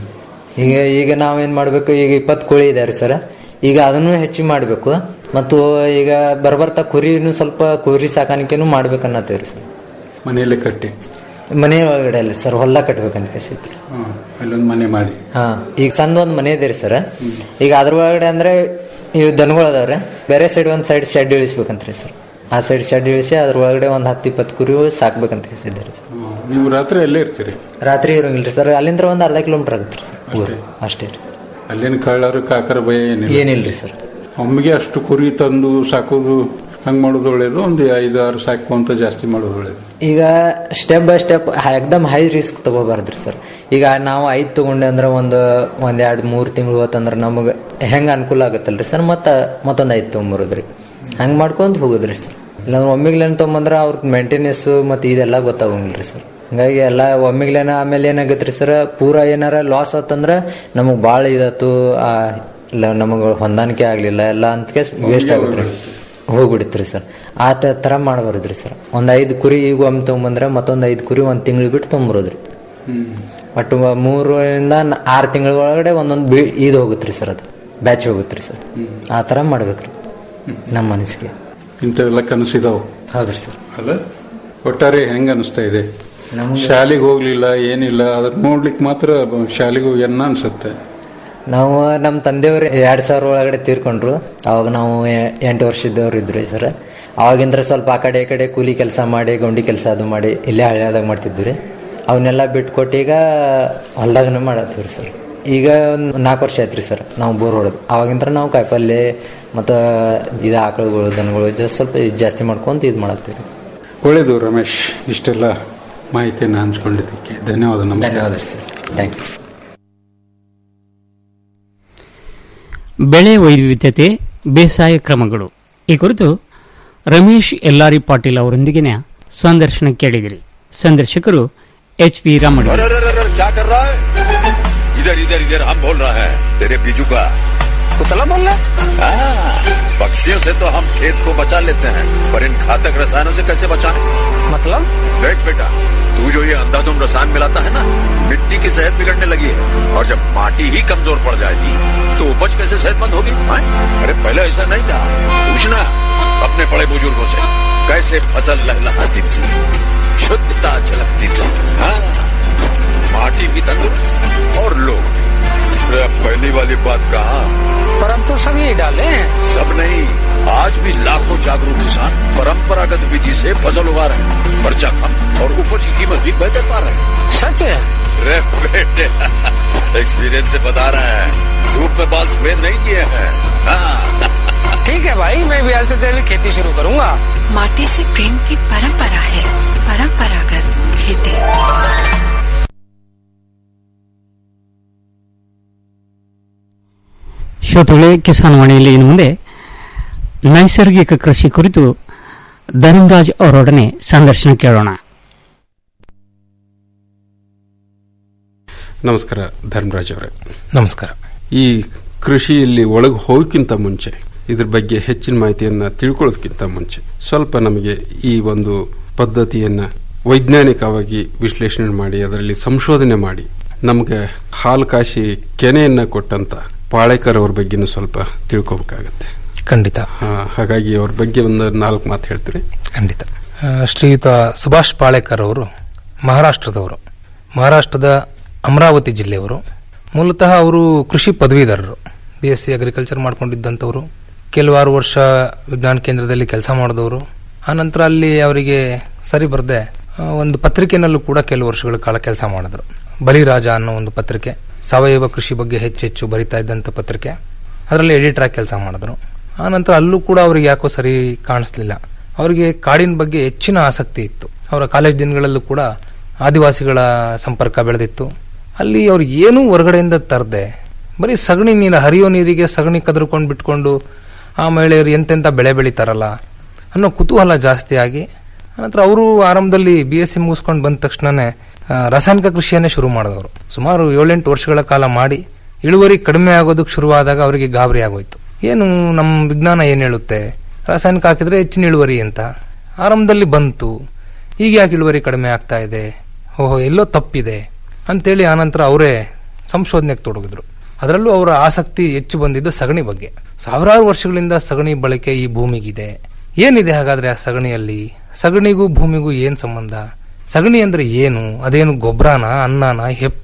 ಈಗ ಈಗ ನಾವೇನು ಮಾಡಬೇಕು ಈಗ ಇಪ್ಪತ್ತು ಕೋಳಿ ಇದೆ ರೀ ಸರ್ ಈಗ ಅದನ್ನು ಹೆಚ್ಚಿಗೆ ಮಾಡಬೇಕು ಮತ್ತು ಈಗ ಬರ್ಬರ್ತಾ ಕುರಿನೂ ಸ್ವಲ್ಪ ಕುರಿ ಸಾಕಾಣಿಕೆನೂ ಮಾಡ್ಬೇಕನ್ನತ್ತೀವಿ ರೀ ಸರ್ ಮನೆಯಲ್ಲೇ ಕಟ್ಟಿ ಮನೆ ಒಳಗಡೆ ಅಲ್ಲ ಸರ್ ಹೊಲ ಕಟ್ಬೇಕಂತ ಕೇಸ್ ಐತ್ರಿ ಹ್ಮ್. ಅಲ್ಲೊಂದು ಮನೆ ಮಾಡಿ ಹಾ ಈಗ ಸಣ್ಣ ಒಂದು ಮನೆ ಇದೆ ರೀ ಸರ್ ಈಗ ಅದ್ರ ಒಳಗಡೆ ಅಂದ್ರೆ ಇವು ದನಗಳು ಅದಾವ್ರೆ ಬೇರೆ ಸೈಡ್ ಒಂದು ಸೈಡ್ ಶೆಡ್ ಇಳಿಸ್ಬೇಕಂತ್ರಿ ಸರ್ ಆ ಸೈಡ್ ಶೆಡ್ ಇಳಿಸಿ ಅದ್ರ ಒಳಗಡೆ ಒಂದು ಹತ್ತು ಇಪ್ಪತ್ತು ಕುರಿ ಸಾಕ್ಬೇಕಂತ ಕೇಸಿದ್ದಾರೆ ಸರ್ ಹ್ಮ್. ನೀವು ರಾತ್ರಿ ಅಲ್ಲೇ ಇರ್ತೀರಿ ರಾತ್ರಿ ಇರಂಗಿಲ್ಲ ರೀ ಸರ್ ಅಲ್ಲಿಂದ ಒಂದು ಅರ್ಧ ಕಿಲೋಮೀಟರ್ ಆಗುತ್ತೆ ರೀ ಸರ್ ಊರು ಅಷ್ಟೇ ರೀ ಅಲ್ಲೇನು ಕಳ್ಳರು ಕಾಕರ ಭಯ ಏನಿಲ್ಲ ಏನಿಲ್ರಿ ಸರ್ ಒಮ್ಮೆಗೆ ಅಷ್ಟು ಕುರಿ ತಂದು ಸಾಕೋದು ಹಂಗೆ ಮಾಡೋದು ಒಳ್ಳೇದು ಒಂದು ಐದು ಆರು ಸಾಕು ಜಾಸ್ತಿ ಮಾಡೋದು ಒಳ್ಳೇದು ಈಗ ಸ್ಟೆಪ್ ಬೈ ಸ್ಟೆಪ್ ಎಕ್ದಮ್ ಹೈ ರಿಸ್ಕ್ ತಗೋಬಾರ್ದ್ರಿ ಸರ್ ಈಗ ನಾವು ಐದು ತಗೊಂಡೆ ಅಂದ್ರೆ ಒಂದು ಒಂದ್ ಎರಡು ಮೂರು ತಿಂಗಳು ಹೋತಂದ್ರೆ ನಮಗೆ ಹೆಂಗೆ ಅನುಕೂಲ ಆಗುತ್ತಲ್ರಿ ಸರ್ ಮತ್ತೆ ಮತ್ತೊಂದು ಐದು ತೊಗೊಂಬರೋದ್ರಿ ಹಂಗೆ ಮಾಡ್ಕೊಂತ ಹೋಗೋದ್ರಿ ಸರ್ ಇಲ್ಲಾಂದ್ರೆ ಒಮ್ಮಿಗ್ಲೇನು ತೊಗೊಂಬಂದ್ರೆ ಅವ್ರದ್ದು ಮೇಂಟೆನೆನ್ಸು ಮತ್ತು ಇದೆಲ್ಲ ಗೊತ್ತಾಗಂಗಿಲ್ಲ ಸರ್ ಹಂಗಾಗಿ ಎಲ್ಲ ಒಮ್ಮಿಗ್ಲೇನ ಆಮೇಲೆ ಏನಾಗತ್ತೆ ರೀ ಸರ್ ಪೂರ ಏನಾರ ಲಾಸ್ ಆತಂದ್ರೆ ನಮಗೆ ಭಾಳ ಇದಾತು ಆ, ಇಲ್ಲ ನಮಗೆ ಹೊಂದಾಣಿಕೆ ಆಗಲಿಲ್ಲ ಎಲ್ಲ ಅಂತ ವೇಸ್ಟ್ ಆಗುತ್ತೆ ರೀ ಹೋಗ್ಬಿಡುತ್ತೆ ಸರ್ ಆ ತ- ಥರ ಮಾಡಬಾರ್ದ್ರಿ ಸರ್ ಒಂದು ಐದು ಕುರಿ ಈಗ ಒಮ್ಮೆ ತೊಗೊಂಬಂದ್ರೆ ಮತ್ತೊಂದು ಐದು ಕುರಿ ಒಂದು ತಿಂಗಳು ಬಿಟ್ಟು ತೊಗೊಂಬರೋದ್ರಿ ಒಟ್ಟು ವ- ಮೂರರಿಂದ ನ- ಆರು ತಿಂಗಳ ಒಳಗಡೆ ಒಂದೊಂದು ಬಿ ಇದು ಹೋಗುತ್ತೆ ಸರ್ ಅದು ಬ್ಯಾಚ್ ಹೋಗುತ್ತೆ ಸರ್ ಆ ಥರ ಮಾಡ್ಬೇಕ್ರಿ ನಮ್ಮ ಮನಸ್ಸಿಗೆ ಇಂಥವೆಲ್ಲ ಕನಸಿದಾವು ಹೌದ್ರಿ ಸರ್ ಅಲ್ಲ ಒಟ್ಟಾರೆ ಹೆಂಗ ಅನಿಸ್ತಾ ಇದೆ ನಮ್ಗೆ- ಶಾಲೆಗೆ ಹೋಗ್ಲಿಲ್ಲ ಏನಿಲ್ಲ ಅದ್ರ ನೋಡ್ಲಿಕ್ಕೆ ಮಾತ್ರ ಬ- ಶಾಲೆಗೆ ಹೋಗಿ ಅನ್ನ ಅನ್ಸುತ್ತೆ ನಾವು ನಮ್ಮ ತಂದೆಯವರು ಎರಡು ಸಾವಿರ ಒಳಗಡೆ ತೀರ್ಕೊಂಡ್ರು ಅವಾಗ ನಾವು ಎ- ಎಂಟು ವರ್ಷದವ್ರು ಇದ್ರಿ ಸರ್ ಅವಾಗಿಂದ್ರ ಸ್ವಲ್ಪ ಆ ಕಡೆ ಈ ಕಡೆ ಕೂಲಿ ಕೆಲಸ ಮಾಡಿ ಗೌಂಡಿ ಕೆಲಸ ಅದು ಮಾಡಿ ಇಲ್ಲೇ ಹಳ್ಳಿಯಾದಾಗ ಮಾಡ್ತಿದ್ವಿ ರೀ ಅವನ್ನೆಲ್ಲ ಬಿಟ್ಕೊಟ್ಟು ಈಗ ಹೊಲ್ದಾಗನ ಮಾಡತ್ತೀವಿ ರೀ ಸರ್ ಈಗ ಒಂದು ನಾಲ್ಕು ವರ್ಷ ಆಯ್ತು ರೀ ಸರ್ ನಾವು ಬೋರ್ ಹೊಡೆದು ಅವಾಗಿಂದ್ರ ನಾವು ಕಾಯಿಪಲ್ಲೆ ಮತ್ತು ಇದು ಆಕಳುಗಳು ದನಗಳು ಜಸ್ಟ್ ಸ್ವಲ್ಪ ಇದ್ ಜಾಸ್ತಿ ಮಾಡ್ಕೊಂತ ಇದು ಮಾಡತ್ತೀವಿ ರೀ ಒಳ್ಳೇದು ರಮೇಶ್ ಇಷ್ಟೆಲ್ಲ ಮಾಹಿತಿಯನ್ನು ಹಂಚ್ಕೊಂಡಿದ್ದಕ್ಕೆ ಧನ್ಯವಾದ ನಮಸ್ಕಾರ ಧನ್ಯವಾದ ಸರ್ ಥ್ಯಾಂಕ್ ಯು ಬೆಳೆ ವೈವಿಧ್ಯತೆ ಬೇಸಾಯ ಕ್ರಮಗಳು ಈ ಕುರಿತು ರಮೇಶ್ ಎಲ್ಲಾರಿ ಪಾಟೀಲ್ ಅವರೊಂದಿಗಿನ ಸಂದರ್ಶನ ಕೇಳಿದಿರಿ ಸಂದರ್ಶಕರು ಎಚ್ ವಿ ರಾಮಣ್ಣ अरे अरे अरे अरे, क्या कर रहा है इधर इधर इधर हम बोल रहा है तेरे बीजू का कुतला बोल रहा हाँ, पक्षियों से तो हम खेत को बचा लेते हैं पर इन घातक रसायनों से कैसे बचाएं? मतलब देख बेटा तू जो ये अंधाधुंध रसायन मिलाता है ना मिट्टी की सेहत बिगड़ने लगी है और जब माटी ही कमजोर पड़ जाएगी तो उपज कैसे सेहतमंद होगी हाँ? अरे पहले ऐसा नहीं था पूछना अपने बड़े बुजुर्गों से कैसे फसल लहलहाती थी शुद्धता झलकती थी हाँ? माटी भी तंदुरुस्त और लोग भी। अरे अब पहली वाली बात कहा पर अब तो सब यही डाले हैं सब नहीं आज भी लाखों जागरूक किसान परंपरागत विधि से फसल उगा रहे हैं खर्चा कम और उपज की कीमत भी बेहतर पा रहे हैं सच है रे बेटे एक्सपीरियंस से बता रहे हैं धूप में बाल सफेद नहीं किए हैं हाँ ठीक है भाई मैं भी आज से तेरी खेती शुरू करूंगा माटी से प्रेम की परंपरा है परंपरागत खेती ಶ್ರೋತೃಗಳೇ ಕಿಸಾನ್ ವಾಣಿಯಲ್ಲಿ ಇನ್ನು ಮುಂದೆ ನೈಸರ್ಗಿಕ ಕೃಷಿ ಕುರಿತು ಧನರಾಜ್ ಅವರೊಡನೆ ಸಂದರ್ಶನ ಕೇಳೋಣ ನಮಸ್ಕಾರ ಧರ್ಮರಾಜ್ ಅವರೇ ನಮಸ್ಕಾರ ಈ ಕೃಷಿಯಲ್ಲಿ ಒಳಗೆ ಹೋಗಕ್ಕಿಂತ ಮುಂಚೆ ಇದ್ರ ಬಗ್ಗೆ ಹೆಚ್ಚಿನ ಮಾಹಿತಿಯನ್ನ ತಿಳ್ಕೊಳ್ಳೋದಕ್ಕಿಂತ ಮುಂಚೆ ಸ್ವಲ್ಪ ನಮಗೆ ಈ ಒಂದು ಪದ್ಧತಿಯನ್ನ ವೈಜ್ಞಾನಿಕವಾಗಿ ವಿಶ್ಲೇಷಣೆ ಮಾಡಿ ಅದರಲ್ಲಿ ಸಂಶೋಧನೆ ಮಾಡಿ ನಮ್ಗೆ ಹಾಲು ಕಾಶಿ ಕೆನೆಯನ್ನ ಕೊಟ್ಟಂತ ಪಾಳೇಕರ್ ಅವ್ರ ಬಗ್ಗೆನೂ ಸ್ವಲ್ಪ ತಿಳ್ಕೊಬೇಕಾಗತ್ತೆ ಖಂಡಿತ ಹಾ, ಹಾಗಾಗಿ ಅವ್ರ ಬಗ್ಗೆ ಒಂದು ನಾಲ್ಕು ಮಾತು ಹೇಳ್ತೀರಿ ಖಂಡಿತ ಆ, ಶ್ರೀಯುತ ಸುಭಾಷ್ ಪಾಳೇಕರ್ ಅವರು ಮಹಾರಾಷ್ಟ್ರದವರು ಮಹಾರಾಷ್ಟ್ರದ ಅಮರಾವತಿ ಜಿಲ್ಲೆಯವರು ಮೂಲತಃ ಅವರು ಕೃಷಿ ಪದವೀಧರರು ಬಿ ಎಸ್ ಸಿ ಅಗ್ರಿಕಲ್ಚರ್ ಮಾಡ್ಕೊಂಡಿದ್ದಂಥವ್ರು ಕೆಲವಾರು ವರ್ಷ ವಿಜ್ಞಾನ ಕೇಂದ್ರದಲ್ಲಿ ಕೆಲಸ ಮಾಡಿದವರು ಆನಂತರ ಅಲ್ಲಿ ಅವರಿಗೆ ಸರಿ ಬರದೆ ಒಂದು ಪತ್ರಿಕೆನಲ್ಲೂ ಕೂಡ ಕೆಲವು ವರ್ಷಗಳ ಕಾಲ ಕೆಲಸ ಮಾಡಿದ್ರು ಬಲಿರಾಜ ಅನ್ನೋ ಒಂದು ಪತ್ರಿಕೆ ಸಾವಯವ ಕೃಷಿ ಬಗ್ಗೆ ಹೆಚ್ಚೆಚ್ಚು ಬರಿತಾ ಇದ್ದಂಥ ಪತ್ರಿಕೆ ಅದರಲ್ಲಿ ಎಡಿಟರ್ ಆಗಿ ಕೆಲಸ ಮಾಡಿದ್ರು ಆನಂತರ ಅಲ್ಲೂ ಕೂಡ ಅವ್ರಿಗೆ ಯಾಕೋ ಸರಿ ಕಾಣಿಸ್ಲಿಲ್ಲ ಅವರಿಗೆ ಕಾಡಿನ ಬಗ್ಗೆ ಹೆಚ್ಚಿನ ಆಸಕ್ತಿ ಇತ್ತು ಅವರ ಕಾಲೇಜ್ ದಿನಗಳಲ್ಲೂ ಕೂಡ ಆದಿವಾಸಿಗಳ ಸಂಪರ್ಕ ಬೆಳೆದಿತ್ತು ಅಲ್ಲಿ ಅವ್ರು ಏನೂ ಹೊರಗಡೆಯಿಂದ ತರದೆ ಬರೀ ಸಗಣಿ ನೀರು ಹರಿಯೋ ನೀರಿಗೆ ಸಗಣಿ ಕದ್ರಕೊಂಡು ಬಿಟ್ಕೊಂಡು ಆ ಮಹಿಳೆಯರು ಎಂತೆಂಥ ಬೆಳೆ ಬೆಳೀತಾರಲ್ಲ ಅನ್ನೋ ಕುತೂಹಲ ಜಾಸ್ತಿ ಆಗಿ ನಂತರ ಅವರು ಆರಂಭದಲ್ಲಿ ಬಿ ಎಸ್ ಸಿ ಮುಗಿಸ್ಕೊಂಡು ಬಂದ ತಕ್ಷಣನೇ ಆ, ರಾಸಾಯನಿಕ ಕೃಷಿಯನ್ನೇ ಶುರು ಮಾಡಿದವರು ಸುಮಾರು ಏಳೆಂಟು ವರ್ಷಗಳ ಕಾಲ ಮಾಡಿ ಇಳುವರಿ ಕಡಿಮೆ ಆಗೋದಕ್ಕೆ ಶುರುವಾದಾಗ ಅವರಿಗೆ ಗಾಬರಿ ಆಗೋಯ್ತು ಏನು ನಮ್ಮ ವಿಜ್ಞಾನ ಏನು ಹೇಳುತ್ತೆ ರಾಸಾಯನಿಕ ಹಾಕಿದ್ರೆ ಹೆಚ್ಚಿನ ಇಳುವರಿ ಅಂತ ಆರಂಭದಲ್ಲಿ ಬಂತು ಈಗ ಯಾಕೆ ಇಳುವರಿ ಕಡಿಮೆ ಆಗ್ತಾ ಇದೆ ಓಹೋ ಎಲ್ಲೋ ತಪ್ಪಿದೆ ಅಂತೇಳಿ ಆನಂತರ ಅವರೇ ಸಂಶೋಧನೆಗೆ ತೊಡಗಿದ್ರು ಅದರಲ್ಲೂ ಅವರ ಆಸಕ್ತಿ ಹೆಚ್ಚು ಬಂದಿದ್ದು ಸಗಣಿ ಬಗ್ಗೆ ಸಾವಿರಾರು ವರ್ಷಗಳಿಂದ ಸಗಣಿ ಬಳಕೆ ಈ ಭೂಮಿಗಿದೆ ಏನಿದೆ ಹಾಗಾದ್ರೆ ಆ ಸಗಣಿಯಲ್ಲಿ ಸಗಣಿಗೂ ಭೂಮಿಗೂ ಏನ್ ಸಂಬಂಧ ಸಗಣಿ ಅಂದ್ರೆ ಏನು ಅದೇನು ಗೊಬ್ಬರನ ಅನ್ನನ ಹೆಪ್ಪ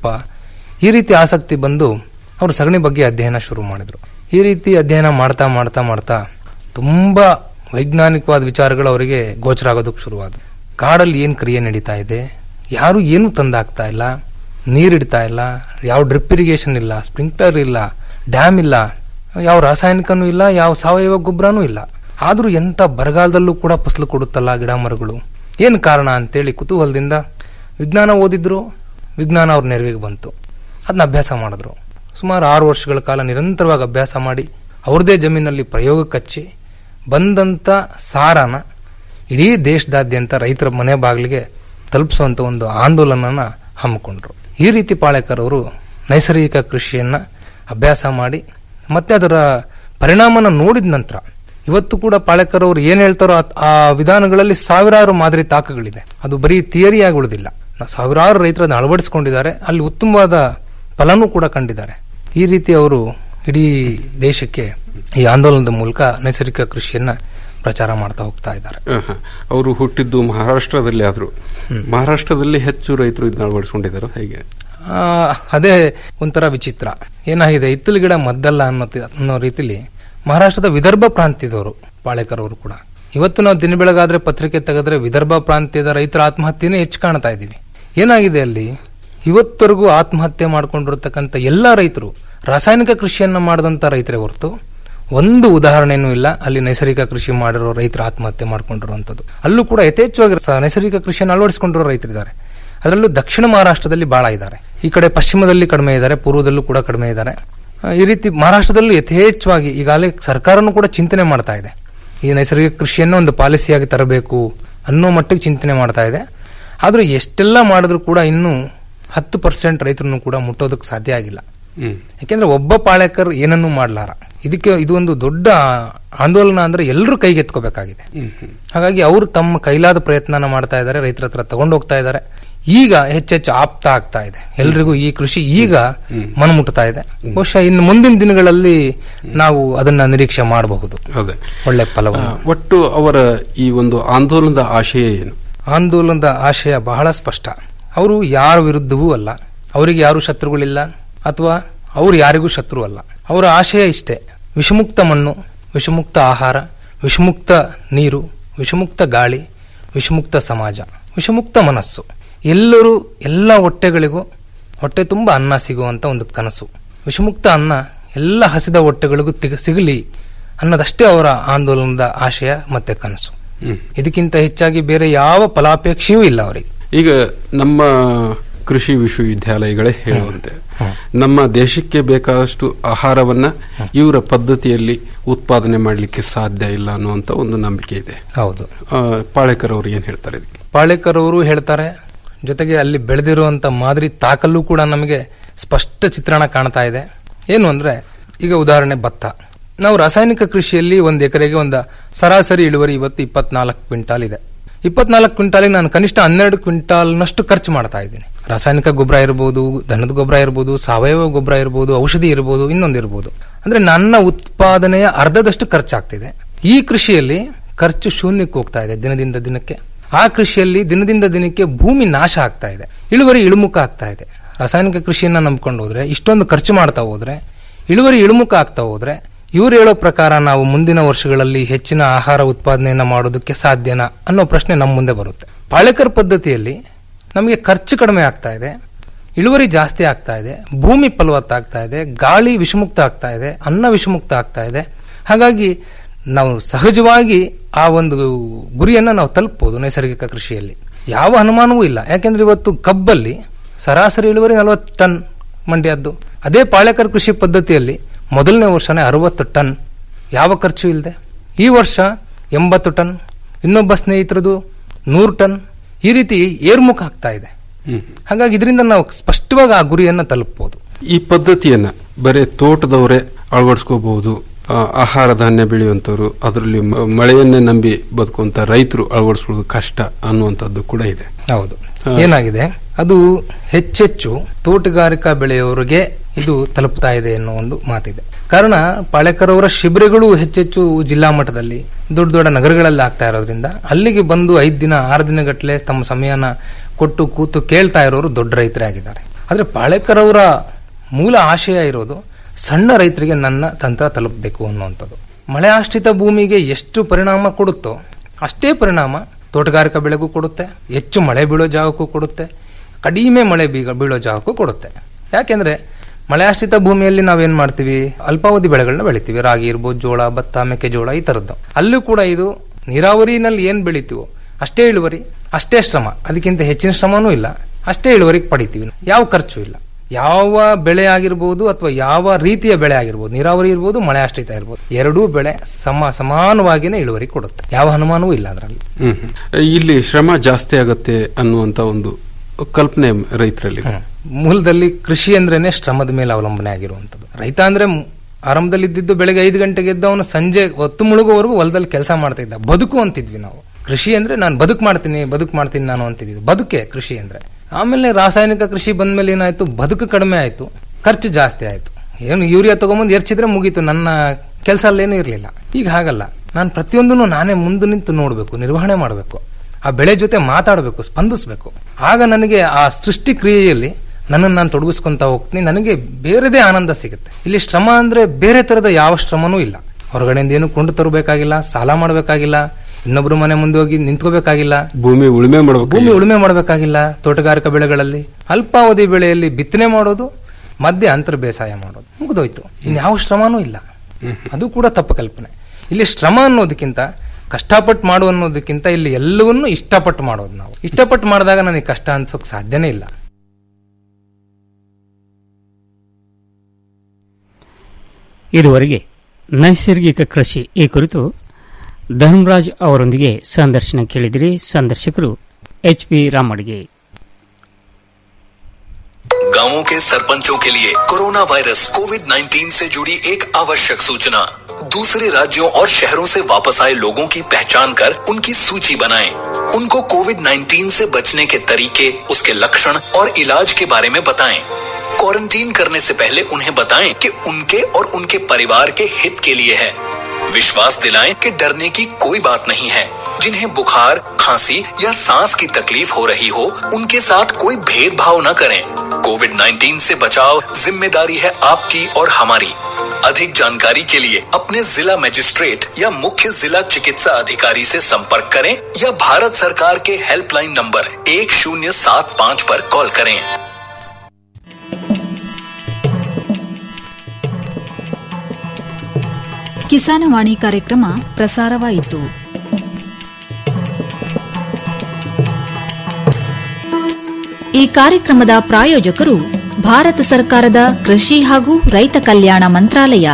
ಈ ರೀತಿ ಆಸಕ್ತಿ ಬಂದು ಅವರು ಸಗಣಿ ಬಗ್ಗೆ ಅಧ್ಯಯನ ಶುರು ಮಾಡಿದ್ರು ಈ ರೀತಿ ಅಧ್ಯಯನ ಮಾಡ್ತಾ ಮಾಡ್ತಾ ಮಾಡ್ತಾ ತುಂಬಾ ವೈಜ್ಞಾನಿಕವಾದ ವಿಚಾರಗಳು ಅವರಿಗೆ ಗೋಚರ ಆಗೋದಕ್ಕೆ ಶುರುವಾದವು ಕಾಡಲ್ಲಿ ಏನು ಕ್ರಿಯೆ ನಡೀತಾ ಇದೆ ಯಾರು ಏನು ತಂದಾಗ್ತಾ ಇಲ್ಲ ನೀರಿಡ್ತಾ ಇಲ್ಲ ಯಾವ ಡ್ರಿಪ್ ಇರಿಗೇಷನ್ ಇಲ್ಲ ಸ್ಪ್ರಿಂಕ್ಲರ್ ಇಲ್ಲ ಡ್ಯಾಮ್ ಇಲ್ಲ ಯಾವ ರಾಸಾಯನಿಕನೂ ಇಲ್ಲ ಯಾವ ಸಾವಯವ ಗೊಬ್ಬರನೂ ಇಲ್ಲ ಆದ್ರೂ ಎಂತ ಬರಗಾಲದಲ್ಲೂ ಕೂಡ ಫಸಲು ಕೊಡುತ್ತಲ್ಲ ಗಿಡ ಮರಗಳು ಏನು ಕಾರಣ ಅಂತೇಳಿ ಕುತೂಹಲದಿಂದ ವಿಜ್ಞಾನ ಓದಿದ್ರು ವಿಜ್ಞಾನ ಅವ್ರ ನೆರವಿಗೆ ಬಂತು ಅದನ್ನ ಅಭ್ಯಾಸ ಮಾಡಿದ್ರು ಸುಮಾರು ಆರು ವರ್ಷಗಳ ಕಾಲ ನಿರಂತರವಾಗಿ ಅಭ್ಯಾಸ ಮಾಡಿ ಅವ್ರದೇ ಜಮೀನಲ್ಲಿ ಪ್ರಯೋಗಕ್ಕೆ ಹಚ್ಚಿ ಬಂದಂತ ಸಾರನ ಇಡೀ ದೇಶದಾದ್ಯಂತ ರೈತರ ಮನೆ ಬಾಗಿಲಿಗೆ ತಲುಪಿಸುವಂತ ಒಂದು ಆಂದೋಲನನ ಹಮ್ಮಿಕೊಂಡ್ರು ಈ ರೀತಿ ಪಾಳೇಕರ್ ಅವರು ನೈಸರ್ಗಿಕ ಕೃಷಿಯನ್ನ ಅಭ್ಯಾಸ ಮಾಡಿ ಮತ್ತೆ ಅದರ ಪರಿಣಾಮನ ನೋಡಿದ ನಂತರ ಇವತ್ತು ಕೂಡ ಪಾಳೇಕರ್ ಅವರು ಏನ್ ಹೇಳ್ತಾರೋ ಆ- ಆ ವಿಧಾನಗಳಲ್ಲಿ ಸಾವಿರಾರು ಮಾದರಿ ತಾಕಗಳಿದೆ ಅದು ಬರೀ ಥಿಯರಿಯಾಗಿ ಉಳಿದಿಲ್ಲ ನ- ಸಾವಿರಾರು ರೈತರನ್ನ ಅಳವಡಿಸಿಕೊಂಡಿದ್ದಾರೆ ಅಲ್ಲಿ ಉತ್ತಮವಾದ ಫಲನೂ ಕೂಡ ಕಂಡಿದ್ದಾರೆ ಈ ರೀತಿ ಅವರು ಇಡೀ ದೇಶಕ್ಕೆ ಈ ಆಂದೋಲನದ ಮೂಲಕ ನೈಸರ್ಗಿಕ ಕೃಷಿಯನ್ನ ಪ್ರಚಾರ ಮಾಡ್ತಾ ಹೋಗ್ತಾ ಇದ್ದಾರೆ ಆಹಾ. ಅವರು ಹುಟ್ಟಿದ್ದು ಮಹಾರಾಷ್ಟ್ರದಲ್ಲಿ ಆದ್ರು ಮಹಾರಾಷ್ಟ್ರದಲ್ಲಿ ಹೆಚ್ಚು ರೈತರು ಇದನ್ನ ಅಳವಡಿಸ್ಕೊಂಡಿದ್ದಾರೆ ಹೇಗೆ ಆ, ಅದೇ ಒಂಥರ ವಿಚಿತ್ರ ಏನಾಗಿದೆ ಇತ್ತಲು ಗಿಡ ಮದ್ದಲ್ಲ ಅನ್ನೋ ತಿ- ಅನ್ನೋ ರೀತಿಲಿ ಮಹಾರಾಷ್ಟ್ರದ ವಿದರ್ಭ ಪ್ರಾಂತ್ಯದವರು ಪಾಳೇಕರ್ ಅವರು ಕೂಡ ಇವತ್ತು ನಾವು ದಿನ ಬೆಳಗಾದ್ರೆ ಪತ್ರಿಕೆ ತೆಗೆದ್ರೆ ವಿದರ್ಭ ಪ್ರಾಂತ್ಯದ ರೈತರ ಆತ್ಮಹತ್ಯೆನೇ ಹೆಚ್ಚು ಕಾಣ್ತಾ ಇದ್ದೀವಿ ಏನಾಗಿದೆ ಅಲ್ಲಿ ಇವತ್ತರೆಗೂ ಆತ್ಮಹತ್ಯೆ ಮಾಡ್ಕೊಂಡಿರ್ತಕ್ಕಂಥ ಎಲ್ಲಾ ರೈತರು ರಾಸಾಯನಿಕ ಕೃಷಿಯನ್ನ ಮಾಡಿದಂತ ರೈತರೇ ಹೊರತು ಒಂದು ಉದಾಹರಣೆನೂ ಇಲ್ಲ ಅಲ್ಲಿ ನೈಸರ್ಗಿಕ ಕೃಷಿ ಮಾಡಿರೋ ರೈತರು ಆತ್ಮಹತ್ಯೆ ಮಾಡ್ಕೊಂಡಿರುವಂತದ್ದು ಅಲ್ಲೂ ಕೂಡ ಯಥೇಚ್ಛವಾಗಿ ಸ- ನೈಸರ್ಗಿಕ ಕೃಷಿಯನ್ನು ಅಳವಡಿಸಿಕೊಂಡಿರೋ ರೈತರಿದ್ದಾರೆ ಅದರಲ್ಲೂ ದಕ್ಷಿಣ ಮಹಾರಾಷ್ಟ್ರದಲ್ಲಿ ಬಹಳ ಇದ್ದಾರೆ ಈ ಕಡೆ ಪಶ್ಚಿಮದಲ್ಲಿ ಕಡಿಮೆ ಇದ್ದಾರೆ ಪೂರ್ವದಲ್ಲೂ ಕೂಡ ಕಡಿಮೆ ಇದ್ದಾರೆ ಆ, ಈ ರೀತಿ ಮಹಾರಾಷ್ಟ್ರದಲ್ಲೂ ಯಥೇಚ್ಛವಾಗಿ ಈಗಾಗಲೇ ಸರ್ಕಾರನೂ ಕೂಡ ಚಿಂತನೆ ಮಾಡ್ತಾ ಇದೆ ಈ ನೈಸರ್ಗಿಕ ಕೃಷಿಯನ್ನು ಒಂದು ಪಾಲಿಸಿಯಾಗಿ ತರಬೇಕು ಅನ್ನೋ ಮಟ್ಟಿಗೆ ಚಿಂತನೆ ಮಾಡ್ತಾ ಇದೆ ಆದ್ರೂ ಎಷ್ಟೆಲ್ಲ ಮಾಡಿದ್ರು ಕೂಡ ಇನ್ನೂ ಹತ್ತು ಪರ್ಸೆಂಟ್ ರೈತರನ್ನು ಕೂಡ ಮುಟ್ಟೋದಕ್ಕೆ ಸಾಧ್ಯ ಆಗಿಲ್ಲ ಯಾಕೆಂದ್ರೆ ಒಬ್ಬ ಪಾಳೇಕರ್ ಏನನ್ನೂ ಮಾಡ್ಲಾರ ಇದಕ್ಕೆ ಇದು ಒಂದು ದೊಡ್ಡ ಆಂದೋಲನ ಅಂದ್ರೆ ಎಲ್ಲರೂ ಕೈಗೆತ್ಕೋಬೇಕಾಗಿದೆ ಹಾಗಾಗಿ ಅವರು ತಮ್ಮ ಕೈಲಾದ ಪ್ರಯತ್ನನ ಮಾಡ್ತಾ ಇದ್ದಾರೆ ರೈತರ ಹತ್ರ ತಗೊಂಡು ಹೋಗ್ತಾ ಇದ್ದಾರೆ ಈಗ ಹೆಚ್ಚೆಚ್ಚು ಆಪ್ತ ಆಗ್ತಾ ಇದೆ ಎಲ್ರಿಗೂ ಈ ಕೃಷಿ ಈಗ ಮನಮುಟ್ತಾ ಇದೆ ಬಹುಶಃ ಇನ್ನು ಮುಂದಿನ ದಿನಗಳಲ್ಲಿ ನಾವು ಅದನ್ನ ನಿರೀಕ್ಷೆ ಮಾಡಬಹುದು ಅದೇ ಒಳ್ಳೆ ಫಲವನ್ನು ಆ, ಒಟ್ಟು ಅವರ ಈ ಒಂದು ಆಂದೋಲನದ ಆಶಯ ಏನು ಆಂದೋಲನದ ಆಶಯ ಬಹಳ ಸ್ಪಷ್ಟ ಅವರು ಯಾರ ವಿರುದ್ಧವೂ ಅಲ್ಲ ಅವರಿಗೆ ಯಾರು ಶತ್ರುಗಳಿಲ್ಲ ಅಥವಾ ಅವರು ಯಾರಿಗೂ ಶತ್ರು ಅಲ್ಲ ಅವರ ಆಶಯ ಇಷ್ಟೇ ವಿಷಮುಕ್ತ ಮಣ್ಣು ವಿಷಮುಕ್ತ ಆಹಾರ ವಿಷಮುಕ್ತ ನೀರು ವಿಷಮುಕ್ತ ಗಾಳಿ ವಿಷಮುಕ್ತ ಸಮಾಜ ವಿಷಮುಕ್ತ ಮನಸ್ಸು ಎಲ್ಲರೂ ಎಲ್ಲ ಹೊಟ್ಟೆಗಳಿಗೂ ಹೊಟ್ಟೆ ತುಂಬ ಅನ್ನ ಸಿಗುವಂತ ಒಂದು ಕನಸು ವಿಷಮುಕ್ತ ಅನ್ನ ಎಲ್ಲ ಹಸಿದ ಹೊಟ್ಟೆಗಳಿಗೂ ತಿಗ- ಸಿಗಲಿ ಅನ್ನೋದಷ್ಟೇ ಅವರ ಆಂದೋಲನದ ಆಶಯ ಮತ್ತೆ ಕನಸು ಇದಕ್ಕಿಂತ ಹೆಚ್ಚಾಗಿ ಬೇರೆ ಯಾವ ಫಲಾಪೇಕ್ಷೆಯೂ ಇಲ್ಲ ಅವರಿಗೆ ಈಗ ನಮ್ಮ ಕೃಷಿ ವಿಶ್ವವಿದ್ಯಾಲಯಗಳೇ ಹೇಳುವಂತೆ ನಮ್ಮ ದೇಶಕ್ಕೆ ಬೇಕಾದಷ್ಟು ಆಹಾರವನ್ನ ಇವರ ಪದ್ಧತಿಯಲ್ಲಿ ಉತ್ಪಾದನೆ ಮಾಡಲಿಕ್ಕೆ ಸಾಧ್ಯ ಇಲ್ಲ ಅನ್ನುವಂತ ಒಂದು ನಂಬಿಕೆ ಇದೆ ಹೌದು ಆ, ಪಾಳೇಕರ್ ಅವರು ಏನ್ ಹೇಳ್ತಾರೆ ಇದಕ್ಕೆ ಪಾಳೇಕರ್ ಅವರು ಹೇಳ್ತಾರೆ ಜೊತೆಗೆ ಅಲ್ಲಿ ಬೆಳೆದಿರುವಂತ ಮಾದರಿ ತಾಕಲ್ಲೂ ಕೂಡ ನಮಗೆ ಸ್ಪಷ್ಟ ಚಿತ್ರಣ ಕಾಣ್ತಾ ಇದೆ ಏನು ಅಂದ್ರೆ ಈಗ ಉದಾಹರಣೆ ಭತ್ತ ನಾವು ರಾಸಾಯನಿಕ ಕೃಷಿಯಲ್ಲಿ ಒಂದು ಎಕರೆಗೆ ಒಂದು ಸರಾಸರಿ ಇಳುವರಿ ಇವತ್ತು ಇಪ್ಪತ್ನಾಲ್ಕು ಕ್ವಿಂಟಾಲ್ ಇದೆ ಇಪ್ಪತ್ನಾಲ್ಕು ಕ್ವಿಂಟಾಲಿಗೆ ನಾನು ಕನಿಷ್ಠ ಹನ್ನೆರಡು ಕ್ವಿಂಟಾಲ್ನಷ್ಟು ಖರ್ಚು ಮಾಡ್ತಾ ಇದ್ದೀನಿ ರಾಸಾಯನಿಕ ಗೊಬ್ಬರ ಇರ್ಬೋದು ದನದ ಗೊಬ್ಬರ ಇರ್ಬೋದು ಸಾವಯವ ಗೊಬ್ಬರ ಇರ್ಬೋದು ಔಷಧಿ ಇರ್ಬೋದು ಇನ್ನೊಂದು ಇರ್ಬೋದು ಅಂದ್ರೆ ನನ್ನ ಉತ್ಪಾದನೆಯ ಅರ್ಧದಷ್ಟು ಖರ್ಚಾಗ್ತಿದೆ ಈ ಕೃಷಿಯಲ್ಲಿ ಖರ್ಚು ಶೂನ್ಯಕ್ಕೆ ಹೋಗ್ತಾ ಇದೆ ದಿನದಿಂದ ದಿನಕ್ಕೆ ಆ ಕೃಷಿಯಲ್ಲಿ ದಿನದಿಂದ ದಿನಕ್ಕೆ ಭೂಮಿ ನಾಶ ಆಗ್ತಾ ಇದೆ ಇಳುವರಿ ಇಳುಮುಖ ಆಗ್ತಾ ಇದೆ ರಾಸಾಯನಿಕ ಕೃಷಿಯನ್ನ ನಂಬ್ಕೊಂಡು ಹೋದ್ರೆ ಇಷ್ಟೊಂದು ಖರ್ಚು ಮಾಡ್ತಾ ಹೋದ್ರೆ ಇಳುವರಿ ಇಳುಮುಖ ಆಗ್ತಾ ಹೋದ್ರೆ ಇವ್ರು ಹೇಳೋ ಪ್ರಕಾರ ನಾವು ಮುಂದಿನ ವರ್ಷಗಳಲ್ಲಿ ಹೆಚ್ಚಿನ ಆಹಾರ ಉತ್ಪಾದನೆಯನ್ನ ಮಾಡೋದಕ್ಕೆ ಸಾಧ್ಯನಾ ಅನ್ನೋ ಪ್ರಶ್ನೆ ನಮ್ಮ ಮುಂದೆ ಬರುತ್ತೆ ಪಾಳೆಕರ್ ಪದ್ಧತಿಯಲ್ಲಿ ನಮಗೆ ಖರ್ಚು ಕಡಿಮೆ ಆಗ್ತಾ ಇದೆ ಇಳುವರಿ ಜಾಸ್ತಿ ಆಗ್ತಾ ಇದೆ ಭೂಮಿ ಫಲವತ್ತಾಗ್ತಾ ಇದೆ ಗಾಳಿ ವಿಷಮುಕ್ತ ಆಗ್ತಾ ಇದೆ ಅನ್ನ ವಿಷಮುಕ್ತ ಆಗ್ತಾ ಇದೆ ಹಾಗಾಗಿ ನಾವು ಸಹಜವಾಗಿ ಆ ಒಂದು ಗುರಿಯನ್ನ ನಾವು ತಲುಪಬಹುದು ನೈಸರ್ಗಿಕ ಕೃಷಿಯಲ್ಲಿ ಯಾವ ಅನುಮಾನವೂ ಇಲ್ಲ ಯಾಕೆಂದ್ರೆ ಇವತ್ತು ಕಬ್ಬಲ್ಲಿ ಸರಾಸರಿ ಇಳುವರಿ ನಲವತ್ತು ಟನ್ ಮಂಡ್ಯದ್ದು ಅದೇ ಪಾಳೆಕರ್ ಕೃಷಿ ಪದ್ಧತಿಯಲ್ಲಿ ಮೊದಲನೇ ವರ್ಷನೇ ಅರವತ್ತು ಟನ್ ಯಾವ ಖರ್ಚು ಇಲ್ಲದೆ ಈ ವರ್ಷ ಎಂಬತ್ತು ಟನ್ ಇನ್ನೊಬ್ಬ ಸ್ನೇಹಿತರದು ನೂರು ಟನ್ ಈ ರೀತಿ ಏರ್ಮುಖ ಆಗ್ತಾ ಇದೆ ಹಾಗಾಗಿ ಇದರಿಂದ ನಾವು ಸ್ಪಷ್ಟವಾಗಿ ಆ ಗುರಿಯನ್ನ ತಲುಪಬಹುದು ಈ ಪದ್ಧತಿಯನ್ನ ಬರೇ ತೋಟದವರೇ ಅಳವಡಿಸ್ಕೋಬಹುದು ಆ, ಆಹಾರ ಧಾನ್ಯ ಬೆಳೆಯುವಂತವರು ಅದರಲ್ಲಿ ಮ- ಮಳೆಯನ್ನೇ ನಂಬಿ ಬದುಕುವಂತ ರೈತರು ಅಳವಡಿಸ್ಕೊಳ್ಳೋದು ಕಷ್ಟ ಅನ್ನುವಂಥದ್ದು ಕೂಡ ಇದೆ ಹೌದು ಏನಾಗಿದೆ ಅದು ಹೆಚ್ಚೆಚ್ಚು ತೋಟಗಾರಿಕಾ ಬೆಳೆಯವರಿಗೆ ಇದು ತಲುಪ್ತಾ ಇದೆ ಅನ್ನೋ ಒಂದು ಮಾತಿದೆ ಕಾರಣ ಪಾಳೆಕರ್ ಅವರ ಶಿಬಿರಗಳು ಹೆಚ್ಚೆಚ್ಚು ಜಿಲ್ಲಾ ಮಟ್ಟದಲ್ಲಿ ದೊಡ್ಡ ದೊಡ್ಡ ನಗರಗಳಲ್ಲಿ ಆಗ್ತಾ ಇರೋದ್ರಿಂದ ಅಲ್ಲಿಗೆ ಬಂದು ಐದು ದಿನ ಆರು ದಿನಗಟ್ಟಲೆ ತಮ್ಮ ಸಮಯನ ಕೊಟ್ಟು ಕೂತು ಕೇಳ್ತಾ ಇರೋರು ದೊಡ್ಡ ರೈತರೇ ಆಗಿದ್ದಾರೆ ಆದ್ರೆ ಪಾಳೆಕರ್ ಅವರ ಮೂಲ ಆಶಯ ಇರೋದು ಸಣ್ಣ ರೈತರಿಗೆ ನನ್ನ ತಂತ್ರ ತಲುಪಬೇಕು ಅನ್ನುವಂಥದ್ದು ಮಳೆ ಆಶ್ರಿತ ಭೂಮಿಗೆ ಎಷ್ಟು ಪರಿಣಾಮ ಕೊಡುತ್ತೋ ಅಷ್ಟೇ ಪರಿಣಾಮ ತೋಟಗಾರಿಕಾ ಬೆಳೆಗೂ ಕೊಡುತ್ತೆ ಹೆಚ್ಚು ಮಳೆ ಬೀಳೋ ಜಾಗಕ್ಕೂ ಕೊಡುತ್ತೆ ಕಡಿಮೆ ಮಳೆ ಬೀಗ ಬೀಳೋ ಜಾಗಕ್ಕೂ ಕೊಡುತ್ತೆ ಯಾಕೆಂದ್ರೆ ಮಳೆ ಆಶ್ರಿತ ಭೂಮಿಯಲ್ಲಿ ನಾವೇನ್ ಮಾಡ್ತೀವಿ ಅಲ್ಪಾವಧಿ ಬೆಳೆಗಳನ್ನ ಬೆಳಿತೀವಿ ರಾಗಿ ಇರ್ಬೋದು ಜೋಳ ಭತ್ತ ಮೆಕ್ಕೆಜೋಳ ಈ ತರದ್ದು ಅಲ್ಲೂ ಕೂಡ ಇದು ನೀರಾವರಿನಲ್ಲಿ ಏನ್ ಬೆಳಿತೀವೋ ಅಷ್ಟೇ ಇಳುವರಿ ಅಷ್ಟೇ ಶ್ರಮ ಅದಕ್ಕಿಂತ ಹೆಚ್ಚಿನ ಶ್ರಮನೂ ಇಲ್ಲ ಅಷ್ಟೇ ಇಳುವರಿ ಪಡಿತೀವಿ ಯಾವ ಖರ್ಚು ಇಲ್ಲ ಯಾವ ಬೆಳೆ ಆಗಿರ್ಬೋದು ಅಥವಾ ಯಾವ ರೀತಿಯ ಬೆಳೆ ಆಗಿರ್ಬೋದು ನೀರಾವರಿ ಇರ್ಬೋದು ಮಳೆ ಆಶ್ರಿತ ಇರ್ಬೋದು ಎರಡೂ ಬೆಳೆ ಸಮ ಸಮಾನವಾಗಿನೇ ಇಳುವರಿ ಕೊಡುತ್ತೆ ಯಾವ ಅನುಮಾನವೂ ಇಲ್ಲ ಅದರಲ್ಲಿ ಹ್ಮ್ ಹ್ಮ್. ಇಲ್ಲಿ ಶ್ರಮ ಜಾಸ್ತಿ ಆಗತ್ತೆ ಅನ್ನುವಂತ ಒಂದು ಕಲ್ಪನೆ ರೈತರಲ್ಲಿ ಮೂಲದಲ್ಲಿ ಕೃಷಿ ಅಂದ್ರೇನೆ ಶ್ರಮದ ಮೇಲೆ ಅವಲಂಬನೆ ಆಗಿರುವಂತದ್ದು ರೈತ ಅಂದ್ರೆ ಮ್- ಆರಂಭದಲ್ಲಿ ಇದ್ದಿದ್ದು ಬೆಳಗ್ಗೆ ಐದು ಗಂಟೆಗೆ ಎದ್ದವನು ಸಂಜೆ ಹೊತ್ತು ಮುಳುಗೋವರೆಗೂ ಹೊಲದಲ್ಲಿ ಕೆಲಸ ಮಾಡ್ತಾ ಇದ್ದ ಬದುಕು ಅಂತಿದ್ವಿ ನಾವು ಕೃಷಿ ಅಂದ್ರೆ ನಾನು ಬದುಕು ಮಾಡ್ತೀನಿ ಬದುಕು ಮಾಡ್ತೀನಿ ನಾನು ಅಂತಿದ್ವಿ ಬದುಕೆ ಕೃಷಿ ಅಂದ್ರೆ ಆಮೇಲೆ ರಾಸಾಯನಿಕ ಕೃಷಿ ಬಂದ್ಮೇಲೆ ಏನಾಯ್ತು ಬದುಕು ಕಡಿಮೆ ಆಯ್ತು ಖರ್ಚು ಜಾಸ್ತಿ ಆಯ್ತು ಏನು ಯೂರಿಯಾ ತಗೊಂಬಂದು ಎರ್ಚಿದ್ರೆ ಮುಗೀತು ನನ್ನ ಕೆಲಸ ಅಲ್ಲೇನು ಇರಲಿಲ್ಲ ಈಗ ಹಾಗಲ್ಲ ನಾನು ಪ್ರತಿಯೊಂದನ್ನು ನಾನೇ ಮುಂದೆ ನಿಂತು ನೋಡಬೇಕು ನಿರ್ವಹಣೆ ಮಾಡಬೇಕು ಆ ಬೆಳೆ ಜೊತೆ ಮಾತಾಡಬೇಕು ಸ್ಪಂದಿಸಬೇಕು ಆಗ ನನಗೆ ಆ ಸೃಷ್ಟಿ ಕ್ರಿಯೆಯಲ್ಲಿ ನನ್ನನ್ನು ನಾನು ತೊಡಗಿಸ್ಕೊಂತ ಹೋಗ್ತೀನಿ ನನಗೆ ಬೇರೆದೇ ಆನಂದ ಸಿಗುತ್ತೆ ಇಲ್ಲಿ ಶ್ರಮ ಅಂದ್ರೆ ಬೇರೆ ತರದ ಯಾವ ಶ್ರಮನೂ ಇಲ್ಲ ಹೊರಗಡೆಯಿಂದ ಏನು ಕೊಂಡು ತರಬೇಕಾಗಿಲ್ಲ ಸಾಲ ಮಾಡಬೇಕಾಗಿಲ್ಲ ಇನ್ನೊಬ್ರು ಮನೆ ಮುಂದೆ ಹೋಗಿ ನಿಂತ್ಕೋಬೇಕಾಗಿಲ್ಲ ಭೂಮಿ ಉಳುಮೆ ಮಾಡಬೇಕು ಭೂಮಿ ಉಳುಮೆ ಮಾಡಬೇಕಾಗಿಲ್ಲ ತೋಟಗಾರಿಕಾ ಬೆಳೆಗಳಲ್ಲಿ ಅಲ್ಪಾವಧಿ ಬೆಳೆಯಲ್ಲಿ ಬಿತ್ತನೆ ಮಾಡೋದು ಮಧ್ಯೆ ಅಂತರ ಬೇಸಾಯ ಮಾಡೋದು ಮುಗಿದೋಯ್ತು ಇನ್ಯಾವ ಶ್ರಮನೂ ಇಲ್ಲ ಅದು ಕೂಡ ತಪ್ಪು ಕಲ್ಪನೆ ಇಲ್ಲಿ ಶ್ರಮ ಅನ್ನೋದಕ್ಕಿಂತ ಕಷ್ಟಪಟ್ಟು ಮಾಡು ಅನ್ನೋದಕ್ಕಿಂತ ಇಲ್ಲಿ ಎಲ್ಲವನ್ನೂ ಇಷ್ಟಪಟ್ಟು ಮಾಡೋದು ನಾವು ಇಷ್ಟಪಟ್ಟು ಮಾಡಿದಾಗ ನನಗೆ ಕಷ್ಟ ಅನ್ಸೋಕ್ ಸಾಧ್ಯನೇ ಇಲ್ಲ ಇದುವರೆಗೆ ನೈಸರ್ಗಿಕ ಕೃಷಿ ಈ ಕುರಿತು ಧರ್ಮರಾಜ್ ಅವರೊಂದಿಗೆ ಸಂದರ್ಶನ ಕೇಳಿದಿರಿ ಸಂದರ್ಶಕರು ಎಚ್ ಪಿ ರಾಮಡಿಗೆ गांवों के सरपंचों के लिए कोरोना वायरस कोविड 19 से जुड़ी एक आवश्यक सूचना दूसरे राज्यों और शहरों से वापस आए लोगों की पहचान कर उनकी सूची बनाएं। उनको कोविड 19 से बचने के तरीके उसके लक्षण और इलाज के बारे में बताएं। क्वारंटीन करने से पहले उन्हें बताएं कि उनके और उनके परिवार के हित के लिए है विश्वास दिलाएं कि डरने की कोई बात नहीं है जिन्हें बुखार खांसी या सांस की तकलीफ हो रही हो उनके साथ कोई भेदभाव न करें कोविड 19 से बचाव जिम्मेदारी है आपकी और हमारी अधिक जानकारी के लिए अपने जिला मजिस्ट्रेट या मुख्य जिला चिकित्सा अधिकारी से संपर्क करें या भारत सरकार के हेल्पलाइन नंबर एक शून्य सात पाँच पर कॉल करें ಕಿಸಾನವಾಣಿ ಕಾರ್ಯಕ್ರಮ ಪ್ರಸಾರವಾಯಿತು ಈ ಕಾರ್ಯಕ್ರಮದ ಪ್ರಾಯೋಜಕರು ಭಾರತ ಸರ್ಕಾರದ ಕೃಷಿ ಹಾಗೂ ರೈತ ಕಲ್ಯಾಣ ಮಂತ್ರಾಲಯ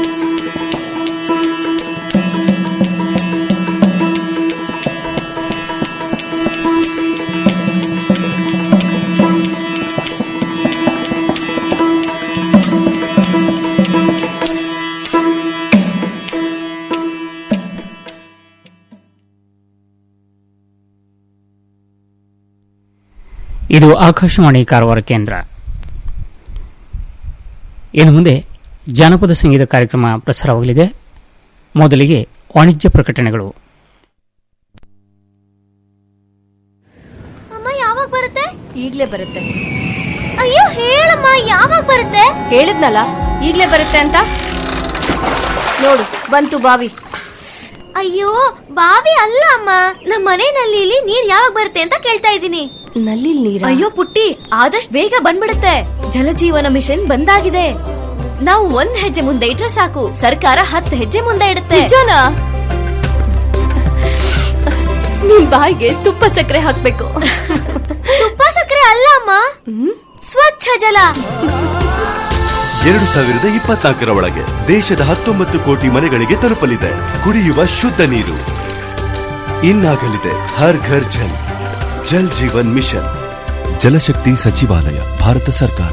ಇದು ಆಕಾಶವಾಣಿ ಕಾರವಾರ ಕೇಂದ್ರ ಇನ್ನು ಮುಂದೆ ಜಾನಪದ ಸಂಗೀತ ಕಾರ್ಯಕ್ರಮ ಪ್ರಸಾರವಾಗಲಿದೆ ಮೊದಲಿಗೆ ವಾಣಿಜ್ಯ ಪ್ರಕಟಣೆಗಳು ಈಗ್ಲೇ ಬರುತ್ತೆ ಅಯ್ಯೋ ಹೇಳಮ್ಮ ಯಾವಾಗ ಬರುತ್ತೆ ಹೇಳಿದ್ನಲ್ಲ ಈಗ್ಲೇ ಬರುತ್ತೆ ಅಂತ ನೋಡು ಬಂತು ಬಾವಿ ಅಯ್ಯೋ ಬಾವಿ ಅಲ್ಲ ಅಮ್ಮ ನಮ್ಮ ಮನೆ ನಲ್ಲಿಲಿ ನೀರ್ ಯಾವಾಗ ಬರುತ್ತೆ ಅಂತ ಕೇಳ್ತಾ ಇದ್ದೀನಿ ನಲ್ಲಿ ನೀರ್ ಅಯ್ಯೋ ಪುಟ್ಟಿ ಆದಷ್ಟು ಬೇಗ ಬಂದ್ಬಿಡುತ್ತೆ ಜಲಜೀವನ ಮಿಷನ್ ಬಂದಾಗಿದೆ ನಾವು ಒಂದ್ ಹೆಜ್ಜೆ ಮುಂದೆ ಇಟ್ರೆ ಸಾಕು ಸರ್ಕಾರ ಹತ್ತು ಹೆಜ್ಜೆ ಮುಂದೆ ಇಡುತ್ತೆ ನಿಮ್ ಬಾಯಿಗೆ ತುಪ್ಪ ಸಕ್ಕರೆ ಹಾಕ್ಬೇಕು ತುಪ್ಪ ಸಕ್ಕರೆ ಅಲ್ಲ ಅಮ್ಮ ಸ್ವಚ್ಛ ಜಲ ಎರಡು ಸಾವಿರದ ಇಪ್ಪತ್ನಾಲ್ಕರ ಒಳಗೆ ದೇಶದ ಹತ್ತೊಂಬತ್ತು ಕೋಟಿ ಮನೆಗಳಿಗೆ ತಲುಪಲಿದೆ ಕುಡಿಯುವ ಶುದ್ಧ ನೀರು ಇನ್ನಾಗಲಿದೆ ಹರ್ ಘರ್ ಜಲ್ ಜಲ್ ಜೀವನ್ ಮಿಷನ್ ಜಲಶಕ್ತಿ ಸಚಿವಾಲಯ ಭಾರತ ಸರ್ಕಾರ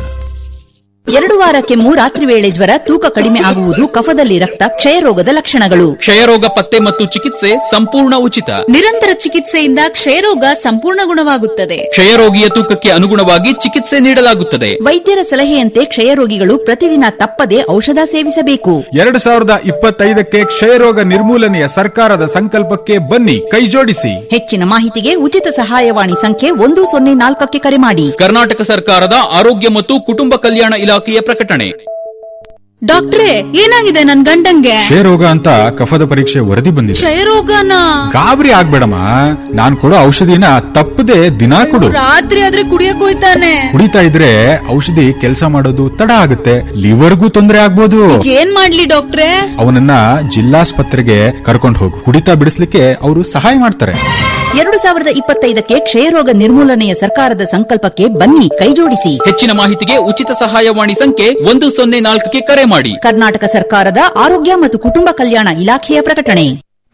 ಎರಡು ವಾರ ಕೆಮ್ಮು ರಾತ್ರಿ ವೇಳೆ ಜ್ವರ ತೂಕ ಕಡಿಮೆ ಆಗುವುದು ಕಫದಲ್ಲಿ ರಕ್ತ ಕ್ಷಯರೋಗದ ಲಕ್ಷಣಗಳು ಕ್ಷಯರೋಗ ಪತ್ತೆ ಮತ್ತು ಚಿಕಿತ್ಸೆ ಸಂಪೂರ್ಣ ಉಚಿತ ನಿರಂತರ ಚಿಕಿತ್ಸೆಯಿಂದ ಕ್ಷಯರೋಗ ಸಂಪೂರ್ಣ ಗುಣವಾಗುತ್ತದೆ ಕ್ಷಯರೋಗಿಯ ತೂಕಕ್ಕೆ ಅನುಗುಣವಾಗಿ ಚಿಕಿತ್ಸೆ ನೀಡಲಾಗುತ್ತದೆ ವೈದ್ಯರ ಸಲಹೆಯಂತೆ ಕ್ಷಯರೋಗಿಗಳು ಪ್ರತಿದಿನ ತಪ್ಪದೆ ಔಷಧ ಸೇವಿಸಬೇಕು ಎರಡು ಸಾವಿರದ ಇಪ್ಪತ್ತೈದಕ್ಕೆ ಕ್ಷಯರೋಗ ನಿರ್ಮೂಲನೆಯ ಸರ್ಕಾರದ ಸಂಕಲ್ಪಕ್ಕೆ ಬನ್ನಿ ಕೈಜೋಡಿಸಿ ಹೆಚ್ಚಿನ ಮಾಹಿತಿಗೆ ಉಚಿತ ಸಹಾಯವಾಣಿ ಸಂಖ್ಯೆ ಒಂದು ಸೊನ್ನೆ ನಾಲ್ಕಕ್ಕೆ ಕರೆ ಮಾಡಿ ಕರ್ನಾಟಕ ಸರ್ಕಾರದ ಆರೋಗ್ಯ ಮತ್ತು ಕುಟುಂಬ ಕಲ್ಯಾಣ ಇಲಾಖೆಯ ಪ್ರಕಟಣೆ ಡಾಕ್ಟ್ರೇ ಏನಾಗಿದೆ ನನ್ ಗಂಡಂಗೆ ಕ್ಷಯರೋಗ ಅಂತ ಕಫದ ಪರೀಕ್ಷೆ ವರದಿ ಬಂದಿದೆ ಕ್ಷಯರೋಗನ ಗಾಬರಿ ಆಗ್ಬೇಡಮ್ಮ ನಾನ್ ಕೊಡೋ ಔಷಧಿನ ತಪ್ಪದೆ ದಿನಾ ಕೊಡು ರಾತ್ರಿ ಆದ್ರೆ ಕುಡಿಯಕ್ ಹೋಯ್ತಾನೆ ಕುಡಿತಾ ಇದ್ರೆ ಔಷಧಿ ಕೆಲಸ ಮಾಡೋದು ತಡ ಆಗುತ್ತೆ ಲಿವರ್ಗೂ ತೊಂದರೆ ಆಗ್ಬೋದು ಈಗ ಏನ್ ಮಾಡ್ಲಿ ಡಾಕ್ಟ್ರೇ ಅವನನ್ನ ಜಿಲ್ಲಾಸ್ಪತ್ರೆಗೆ ಕರ್ಕೊಂಡು ಹೋಗು ಕುಡಿತಾ ಬಿಡಿಸ್ಲಿಕ್ಕೆ ಅವರು ಸಹಾಯ ಮಾಡ್ತಾರೆ ಎರಡು ಸಾವಿರದ ಇಪ್ಪತ್ತೈದಕ್ಕೆ ಕ್ಷಯರೋಗ ನಿರ್ಮೂಲನೆಯ ಸರ್ಕಾರದ ಸಂಕಲ್ಪಕ್ಕೆ ಬನ್ನಿ ಕೈಜೋಡಿಸಿ ಹೆಚ್ಚಿನ ಮಾಹಿತಿಗೆ ಉಚಿತ ಸಹಾಯವಾಣಿ ಸಂಖ್ಯೆ ಒಂದು ಸೊನ್ನೆ ನಾಲ್ಕಕ್ಕೆ ಕರೆ ಮಾಡಿ ಕರ್ನಾಟಕ ಸರ್ಕಾರದ ಆರೋಗ್ಯ ಮತ್ತು ಕುಟುಂಬ ಕಲ್ಯಾಣ ಇಲಾಖೆಯ ಪ್ರಕಟಣೆ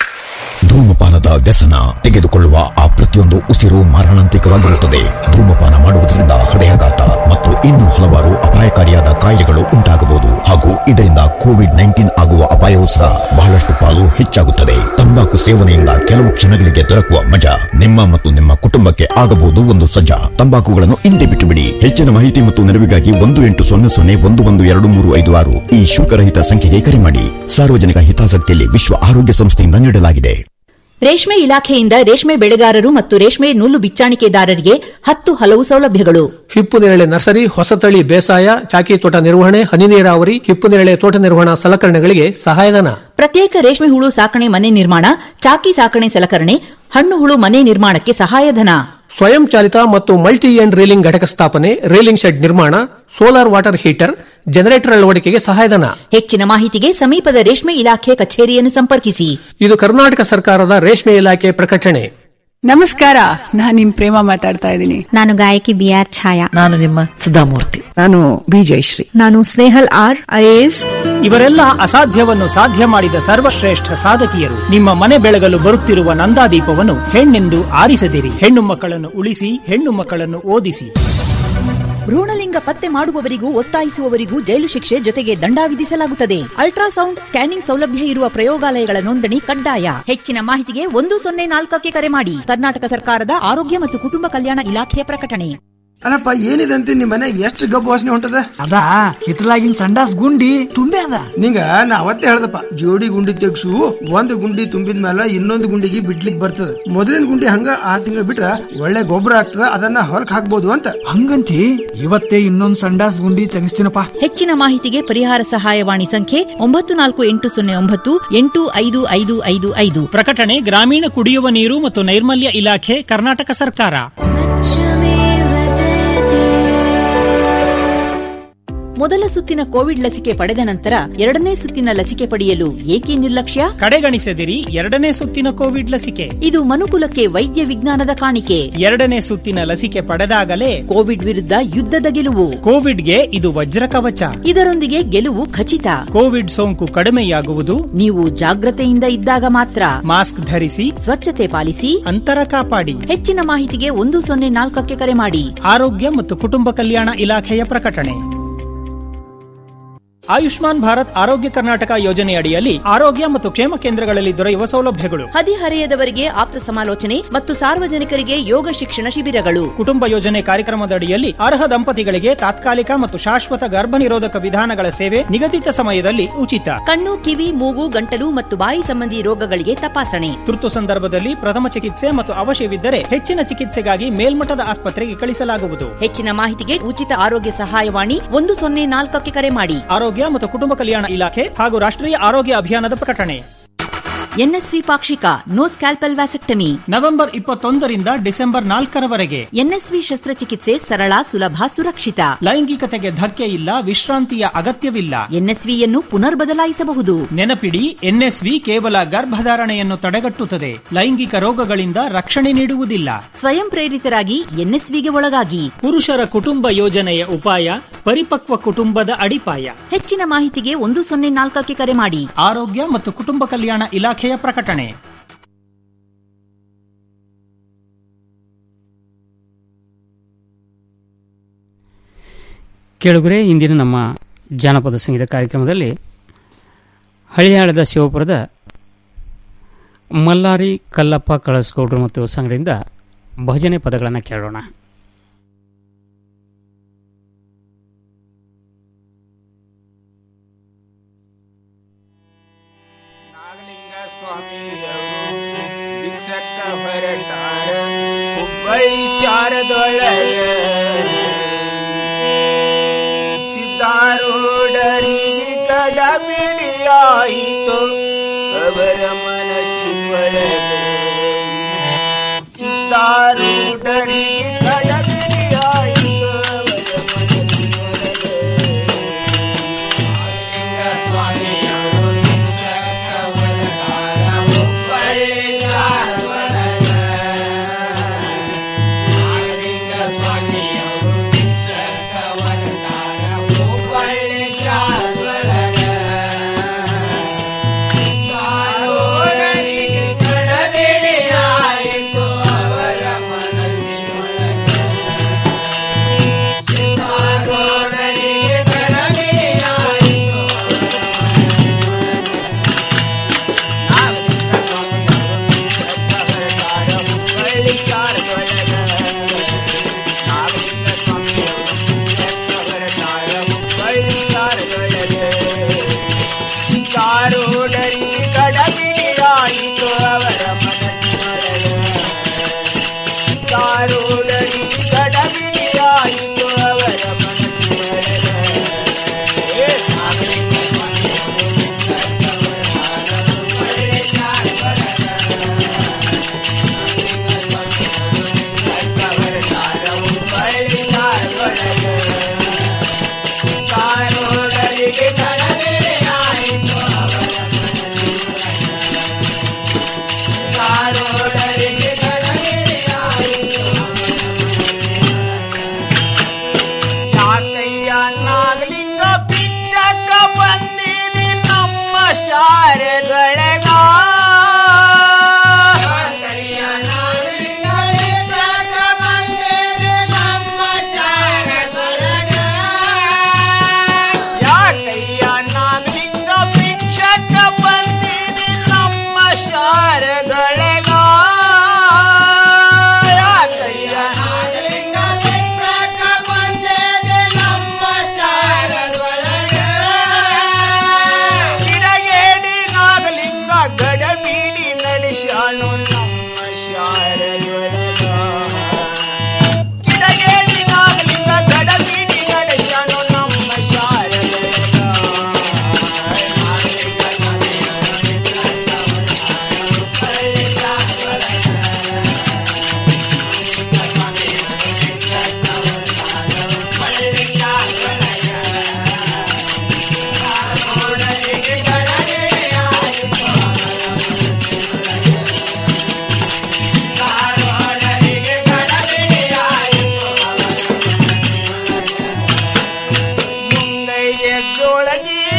ಧೂಮಪಾನದ ವ್ಯಸನ ತೆಗೆದುಕೊಳ್ಳುವ ಆ ಪ್ರತಿಯೊಂದು ಉಸಿರು ಮಾರಣಾಂತಿಕವಾಗಿರುತ್ತದೆ ಧೂಮಪಾನ ಮಾಡುವುದರಿಂದ ಹೃದಯಾಘಾತ ಮತ್ತು ಇನ್ನೂ ಹಲವಾರು ಅಪಾಯಕಾರಿಯಾದ ಕಾಯಿಲೆಗಳು ಉಂಟಾಗಬಹುದು ಹಾಗೂ ಇದರಿಂದ ಕೋವಿಡ್ ನೈನ್ಟೀನ್ ಆಗುವ ಅಪಾಯವೂ ಸಹ ಬಹಳಷ್ಟು ಪಾಲು ಹೆಚ್ಚಾಗುತ್ತದೆ ತಂಬಾಕು ಸೇವನೆಯಿಂದ ಕೆಲವು ಕ್ಷಣಗಳಿಗೆ ದೊರಕುವ ಮಜಾ ನಿಮ್ಮ ಮತ್ತು ನಿಮ್ಮ ಕುಟುಂಬಕ್ಕೆ ಆಗಬಹುದು ಒಂದು ಸಜ್ಜಾ ತಂಬಾಕುಗಳನ್ನು ಹಿಂದೆ ಬಿಟ್ಟು ಬಿಡಿ ಹೆಚ್ಚಿನ ಮಾಹಿತಿ ಮತ್ತು ನೆರವಿಗಾಗಿ ಒಂದು ಎಂಟು ಸೊನ್ನೆ ಸೊನ್ನೆ ಒಂದು ಒಂದು ಎರಡು ಮೂರು ಐದು ಆರು ಈ ಶುಲ್ಕರಹಿತ ಸಂಖ್ಯೆಗೆ ಕರೆ ಮಾಡಿ ಸಾರ್ವಜನಿಕ ಹಿತಾಸಕ್ತಿಯಲ್ಲಿ ವಿಶ್ವ ಆರೋಗ್ಯ ಸಂಸ್ಥೆಯಿಂದ ನೀಡಲಾಗಿದೆ ರೇಷ್ಮೆ ಇಲಾಖೆಯಿಂದ ರೇಷ್ಮೆ ಬೆಳೆಗಾರರು ಮತ್ತು ರೇಷ್ಮೆ ನೂಲು ಬಿಚ್ಚಾಣಿಕೆದಾರರಿಗೆ ಹತ್ತು ಹಲವು ಸೌಲಭ್ಯಗಳು ಹಿಪ್ಪುನೇರಳೆ ನರ್ಸರಿ ಹೊಸತಳಿ ಬೇಸಾಯ ಚಾಕಿ ತೋಟ ನಿರ್ವಹಣೆ ಹನಿ ನೀರಾವರಿ ಹಿಪ್ಪುನೇರಳೆ ತೋಟ ನಿರ್ವಹಣಾ ಸಲಕರಣೆಗಳಿಗೆ ಸಹಾಯಧನ ಪ್ರತ್ಯೇಕ ರೇಷ್ಮೆ ಹುಳು ಸಾಕಣೆ ಮನೆ ನಿರ್ಮಾಣ ಚಾಕಿ ಸಾಕಣೆ ಸಲಕರಣೆ ಹಣ್ಣು ಹುಳು ಮನೆ ನಿರ್ಮಾಣಕ್ಕೆ ಸಹಾಯಧನ ಸ್ವಯಂ ಚಾಲಿತ ಮತ್ತು ಮಲ್ಟಿ ಎಂಡ್ ರೀಲಿಂಗ್ ಘಟಕ ಸ್ಥಾಪನೆ ರೀಲಿಂಗ್ ಶೆಡ್ ನಿರ್ಮಾಣ ಸೋಲಾರ್ ವಾಟರ್ ಹೀಟರ್ ಜನರೇಟರ್ ಅಳವಡಿಕೆಗೆ ಸಹಾಯಧನ ಹೆಚ್ಚಿನ ಮಾಹಿತಿಗೆ ಸಮೀಪದ ರೇಷ್ಮೆ ಇಲಾಖೆ ಕಚೇರಿಯನ್ನು ಸಂಪರ್ಕಿಸಿ ಇದು ಕರ್ನಾಟಕ ಸರ್ಕಾರದ ರೇಷ್ಮೆ ಇಲಾಖೆ ಪ್ರಕಟಣೆ ನಮಸ್ಕಾರ ನಾನು ನಿಮ್ ಪ್ರೇಮ ಮಾತಾಡ್ತಾ ಇದ್ದೀನಿ ನಾನು ಗಾಯಕಿ ಬಿ ಆರ್ ಛಾಯಾ ನಾನು ನಿಮ್ಮ ಸುಧಾಮೂರ್ತಿ ನಾನು ಬಿ ಜಯಶ್ರೀ ನಾನು ಸ್ನೇಹಲ್ ಆರ್ ಐಎಎಸ್ ಇವರೆಲ್ಲ ಅಸಾಧ್ಯವನ್ನು ಸಾಧ್ಯ ಮಾಡಿದ ಸರ್ವಶ್ರೇಷ್ಠ ಸಾಧಕಿಯರು ನಿಮ್ಮ ಮನೆ ಬೆಳಗಲು ಬರುತ್ತಿರುವ ನಂದಾದೀಪವನ್ನು ಹೆಣ್ಣೆಂದು ಆರಿಸದಿರಿ ಹೆಣ್ಣು ಮಕ್ಕಳನ್ನು ಉಳಿಸಿ ಹೆಣ್ಣು ಮಕ್ಕಳನ್ನು ಓದಿಸಿ ಭ್ರೂಣಲಿಂಗ ಪತ್ತೆ ಮಾಡುವವರಿಗೂ ಒತ್ತಾಯಿಸುವವರಿಗೂ ಜೈಲು ಶಿಕ್ಷೆ ಜೊತೆಗೆ ದಂಡ ವಿಧಿಸಲಾಗುತ್ತದೆ ಅಲ್ಟ್ರಾಸೌಂಡ್ ಸ್ಕ್ಯಾನಿಂಗ್ ಸೌಲಭ್ಯ ಇರುವ ಪ್ರಯೋಗಾಲಯಗಳ ನೋಂದಣಿ ಕಡ್ಡಾಯ ಹೆಚ್ಚಿನ ಮಾಹಿತಿಗೆ ಒಂದು ಸೊನ್ನೆ ನಾಲ್ಕಕ್ಕೆ ಕರೆ ಮಾಡಿ ಕರ್ನಾಟಕ ಸರ್ಕಾರದ ಆರೋಗ್ಯ ಮತ್ತು ಕುಟುಂಬ ಕಲ್ಯಾಣ ಇಲಾಖೆಯ ಪ್ರಕಟಣೆ ಅಲ್ಲಪ್ಪ ಏನಿದೆ ಅಂತ ನಿಮ್ಮ ಮನೆ ಎಷ್ಟು ಗಬ್ಬು ವಾಸನೆ ಹೊಂಟದ ಅದಾ ಹಿತ್ತಲಾಗಿನ ಸಂಡಾಸ್ ಗುಂಡಿ ತುಂಬೆ ಅದ ನಿಂಗ ನಾ ಅವತ್ತೇ ಹೇಳ್ದಪ್ಪ ಜೋಡಿ ಗುಂಡಿ ತೆಗ್ಸು ಒಂದು ಗುಂಡಿ ತುಂಬಿದ ಮೇಲೆ ಇನ್ನೊಂದು ಗುಂಡಿಗೆ ಬಿಡ್ಲಿಕ್ ಬರ್ತದ ಮೊದಲಿನ ಗುಂಡಿ ಹಂಗ ಆರ್ ತಿಂಗಳು ಬಿಟ್ರ ಒಳ್ಳೆ ಗೊಬ್ಬರ ಆಗ್ತದ ಅದನ್ನ ಹೊಲಕ್ ಹಾಕ್ಬೋದು ಅಂತ ಹಂಗಂತಿ ಇವತ್ತೇ ಇನ್ನೊಂದ್ ಸಂಡಾಸ್ ಗುಂಡಿ ತೆಗಿಸ್ತೀನಪ್ಪ ಹೆಚ್ಚಿನ ಮಾಹಿತಿಗೆ ಪರಿಹಾರ ಸಹಾಯವಾಣಿ ಸಂಖ್ಯೆ ಒಂಬತ್ತು ನಾಲ್ಕು ಎಂಟು ಸೊನ್ನೆ ಒಂಬತ್ತು ಎಂಟು ಐದು ಐದು ಐದು ಐದು ಪ್ರಕಟಣೆ ಗ್ರಾಮೀಣ ಕುಡಿಯುವ ನೀರು ಮತ್ತು ನೈರ್ಮಲ್ಯ ಇಲಾಖೆ ಕರ್ನಾಟಕ ಸರ್ಕಾರ ಮೊದಲ ಸುತ್ತಿನ ಕೋವಿಡ್ ಲಸಿಕೆ ಪಡೆದ ನಂತರ ಎರಡನೇ ಸುತ್ತಿನ ಲಸಿಕೆ ಪಡೆಯಲು ಏಕೆ ನಿರ್ಲಕ್ಷ್ಯ ಕಡೆಗಣಿಸದಿರಿ ಎರಡನೇ ಸುತ್ತಿನ ಕೋವಿಡ್ ಲಸಿಕೆ ಇದು ಮನುಕುಲಕ್ಕೆ ವೈದ್ಯ ವಿಜ್ಞಾನದ ಕಾಣಿಕೆ ಎರಡನೇ ಸುತ್ತಿನ ಲಸಿಕೆ ಪಡೆದಾಗಲೇ ಕೋವಿಡ್ ವಿರುದ್ಧ ಯುದ್ಧದ ಗೆಲುವು ಕೋವಿಡ್ಗೆ ಇದು ವಜ್ರ ಕವಚ ಇದರೊಂದಿಗೆ ಗೆಲುವು ಖಚಿತ ಕೋವಿಡ್ ಸೋಂಕು ಕಡಿಮೆಯಾಗುವುದು ನೀವು ಜಾಗ್ರತೆಯಿಂದ ಇದ್ದಾಗ ಮಾತ್ರ ಮಾಸ್ಕ್ ಧರಿಸಿ ಸ್ವಚ್ಛತೆ ಪಾಲಿಸಿ ಅಂತರ ಕಾಪಾಡಿ ಹೆಚ್ಚಿನ ಮಾಹಿತಿಗೆ ಒಂದು ಸೊನ್ನೆ ನಾಲ್ಕಕ್ಕೆ ಕರೆ ಮಾಡಿ ಆರೋಗ್ಯ ಮತ್ತು ಕುಟುಂಬ ಕಲ್ಯಾಣ ಇಲಾಖೆಯ ಪ್ರಕಟಣೆ ಆಯುಷ್ಮಾನ್ ಭಾರತ್ ಆರೋಗ್ಯ ಕರ್ನಾಟಕ ಯೋಜನೆ ಅಡಿಯಲ್ಲಿ ಆರೋಗ್ಯ ಮತ್ತು ಕ್ಷೇಮ ಕೇಂದ್ರಗಳಲ್ಲಿ ದೊರೆಯುವ ಸೌಲಭ್ಯಗಳು ಹದಿಹರೆಯದವರಿಗೆ ಆಪ್ತ ಸಮಾಲೋಚನೆ ಮತ್ತು ಸಾರ್ವಜನಿಕರಿಗೆ ಯೋಗ ಶಿಕ್ಷಣ ಶಿಬಿರಗಳು ಕುಟುಂಬ ಯೋಜನೆ ಕಾರ್ಯಕ್ರಮದ ಅಡಿಯಲ್ಲಿ ಅರ್ಹ ದಂಪತಿಗಳಿಗೆ ತಾತ್ಕಾಲಿಕ ಮತ್ತು ಶಾಶ್ವತ ಗರ್ಭ ನಿರೋಧಕ ವಿಧಾನಗಳ ಸೇವೆ ನಿಗದಿತ ಸಮಯದಲ್ಲಿ ಉಚಿತ ಕಣ್ಣು ಕಿವಿ ಮೂಗು ಗಂಟಲು ಮತ್ತು ಬಾಯಿ ಸಂಬಂಧಿ ರೋಗಗಳಿಗೆ ತಪಾಸಣೆ ತುರ್ತು ಸಂದರ್ಭದಲ್ಲಿ ಪ್ರಥಮ ಚಿಕಿತ್ಸೆ ಮತ್ತು ಅವಶ್ಯವಿದ್ದರೆ ಹೆಚ್ಚಿನ ಚಿಕಿತ್ಸೆಗಾಗಿ ಮೇಲ್ಮಟ್ಟದ ಆಸ್ಪತ್ರೆಗೆ ಕಳಿಸಲಾಗುವುದು ಹೆಚ್ಚಿನ ಮಾಹಿತಿಗೆ ಉಚಿತ ಆರೋಗ್ಯ ಸಹಾಯವಾಣಿ ಒಂದು ಸೊನ್ನೆ ನಾಲ್ಕಕ್ಕೆ ಕರೆ ಮಾಡಿ ಆರೋಗ್ಯ ಮತ್ತು ಕುಟುಂಬ ಕಲ್ಯಾಣ ಇಲಾಖೆ ಹಾಗೂ ರಾಷ್ಟ್ರೀಯ ಆರೋಗ್ಯ ಅಭಿಯಾನದ ಪ್ರಕಟಣೆ ಎನ್ಎಸ್ವಿ ಪಾಕ್ಷಿಕ ನೋ ಸ್ಕ್ಯಾಲ್ಪಲ್ ವ್ಯಾಸೆಕ್ಟಮಿ ನವೆಂಬರ್ ಇಪ್ಪತ್ತೊಂದರಿಂದ ಡಿಸೆಂಬರ್ ನಾಲ್ಕರವರೆಗೆ ಎನ್ಎಸ್ವಿ ಶಸ್ತ್ರಚಿಕಿತ್ಸೆ ಸರಳ ಸುಲಭ ಸುರಕ್ಷಿತ ಲೈಂಗಿಕತೆಗೆ ಧಕ್ಕೆ ಇಲ್ಲ ವಿಶ್ರಾಂತಿಯ ಅಗತ್ಯವಿಲ್ಲ ಎನ್ಎಸ್ವಿಯನ್ನು ಪುನರ್ ಬದಲಾಯಿಸಬಹುದು ನೆನಪಿಡಿ ಎನ್ಎಸ್ವಿ ಕೇವಲ ಗರ್ಭಧಾರಣೆಯನ್ನು ತಡೆಗಟ್ಟುತ್ತದೆ ಲೈಂಗಿಕ ರೋಗಗಳಿಂದ ರಕ್ಷಣೆ ನೀಡುವುದಿಲ್ಲ ಸ್ವಯಂ ಪ್ರೇರಿತರಾಗಿ ಎನ್ಎಸ್ವಿಗೆ ಒಳಗಾಗಿ ಪುರುಷರ ಕುಟುಂಬ ಯೋಜನೆಯ ಉಪಾಯ ಪರಿಪಕ್ವ ಕುಟುಂಬದ ಅಡಿಪಾಯ ಹೆಚ್ಚಿನ ಮಾಹಿತಿಗೆ ಒಂದು ಸೊನ್ನೆ ನಾಲ್ಕಕ್ಕೆ ಕರೆ ಮಾಡಿ ಆರೋಗ್ಯ ಮತ್ತು ಕುಟುಂಬ ಕಲ್ಯಾಣ ಇಲಾಖೆಯ ಪ್ರಕಟಣೆ ಕೇಳುಗರೆ ಇಂದಿನ ನಮ್ಮ ಜಾನಪದ ಸಂಗೀತ ಕಾರ್ಯಕ್ರಮದಲ್ಲಿ ಹಳಿಯಾಳದ ಶಿವಪುರದ ಮಲ್ಲಾರಿ ಕಲ್ಲಪ್ಪ ಕಳಸ್ಗೌಡ್ರು ಮತ್ತು ಸಂಘದಿಂದ ಭಜನೆ ಪದಗಳನ್ನು ಕೇಳೋಣ ಶಿಕ್ಷಕ ಹೊರಟಾರ ಹುಬ್ಬಳ್ಳಿ ಶಾರದೊಳಗೆ ಸಿದ್ಧಾರೂಢರಿಗೆ ಕಡಬಿಡಿಯಾಯಿತು ಅವರ ಮನಸ್ಸಿನೊಳಗೆ ಸಿದ್ಧಾರೂಢರಿಗೆ ಕಡಬಿಡಿಯಾಯಿತು ಅವರ ಮನಸ್ಸಿನೊಳಗೆ ಸ್ವಾಮಿಯವರು ಶಿಕ್ಷಕ ಹೊರಟಾರ ಹುಬ್ಬಳ್ಳಿ ಶಾರದೊಳಗೆ ನಾಗಲಿಂಗ ಸ್ವಾಮಿಯವರು ಶಿಕ್ಷಕ ಹೊರಟಾರ ಹುಬ್ಬಳ್ಳಿ ಶಾರದೊಳಗೆ ತಾರೋಡರಿಗೆ ಕಡದಿಡಿಯಾಯಿತು ಅವರ ಮನಸ್ಸಿನೊಳಗೆ ತಾರೋಡರಿಗೆ ಕಡದಿಡಿಯಾಯಿತು ಹುಬ್ಬಳ್ಳಿ ಶಾರದೊಳಗೆ ನಾಗಲಿಂಗ ಸ್ವಾಮಿಯವರು ಶಿಕ್ಷಕ ಹೊರಟಾರ ಹುಬ್ಬಳ್ಳಿ ಶಾರದೊಳಗೆ ಕಾರೋಡರಿಗೆ ಕಡಬಿಡಿಯಾಯಿತು ಅವರ ಮನಸ್ಸಿನೊಳಗೆ ಕಾರೋಡರಿಗೆ ಕಡಬಿಡಿಯಾಯಿತು ಅವರ ಮನಸ್ಸಿನೊಳಗೆ ಏ ನಾಗಲಿಂಗ ಸ್ವಾಮಿಯವರು ಶಿಕ್ಷಕ ಹೊರಟಾರ ಹುಬ್ಬಳ್ಳಿ ಶಾರದೊಳಗೆ ಕಾರೋಡರಿಗೆ ಕಡಬಿಡಿಯಾಯಿತು ಕಾರೋಡರಿಗೆ ಕಡಬಿಡಿಯಾಯಿತು ಯಾಕಯ್ಯ ನಾಗಲಿಂಗ ಪಿಚ್ಚಕ್ಕ ಬಂದಿದಿ ನಮ್ಮ ಶಾರೆದೊಳಗ ಯಾಕಯ್ಯ ನಾಗಲಿಂಗ ಪಿಚ್ಚಕ್ಕ ಬಂದಿದಿ ನಮ್ಮ ಶಾರೆದೊಳಗ ಯಾಕಯ್ಯ ನಾಗಲಿಂಗ ಪಿಚ್ಚಕ್ಕ ಬಂದಿದಿ ನಮ್ಮ ಶಾರೆದೊಳಗ ಯಾಕಯ್ಯ ನಾಗಲಿಂಗ ಪಿಚ್ಚಕ್ಕ ಬಂದಿದಿ ನಮ್ಮ ಶಾರದೊಳಗ ಗಿಡಗೇಡಿ ನಾಗಲಿಂಗ ಗಡಬೀಡಿ ನಡೆಸಾನು ನಮ್ಮ ಶಾರದೊಳಗ ಗಿಡಗೇಡಿ ನಾಗಲಿಂಗ ಗಡಬೀಡಿ ನಡೆಸಾನು ನಮ್ಮ ಶಾರದೊಳಗ ಮುಂದೆ ಎದ್ದೊಳಗಿ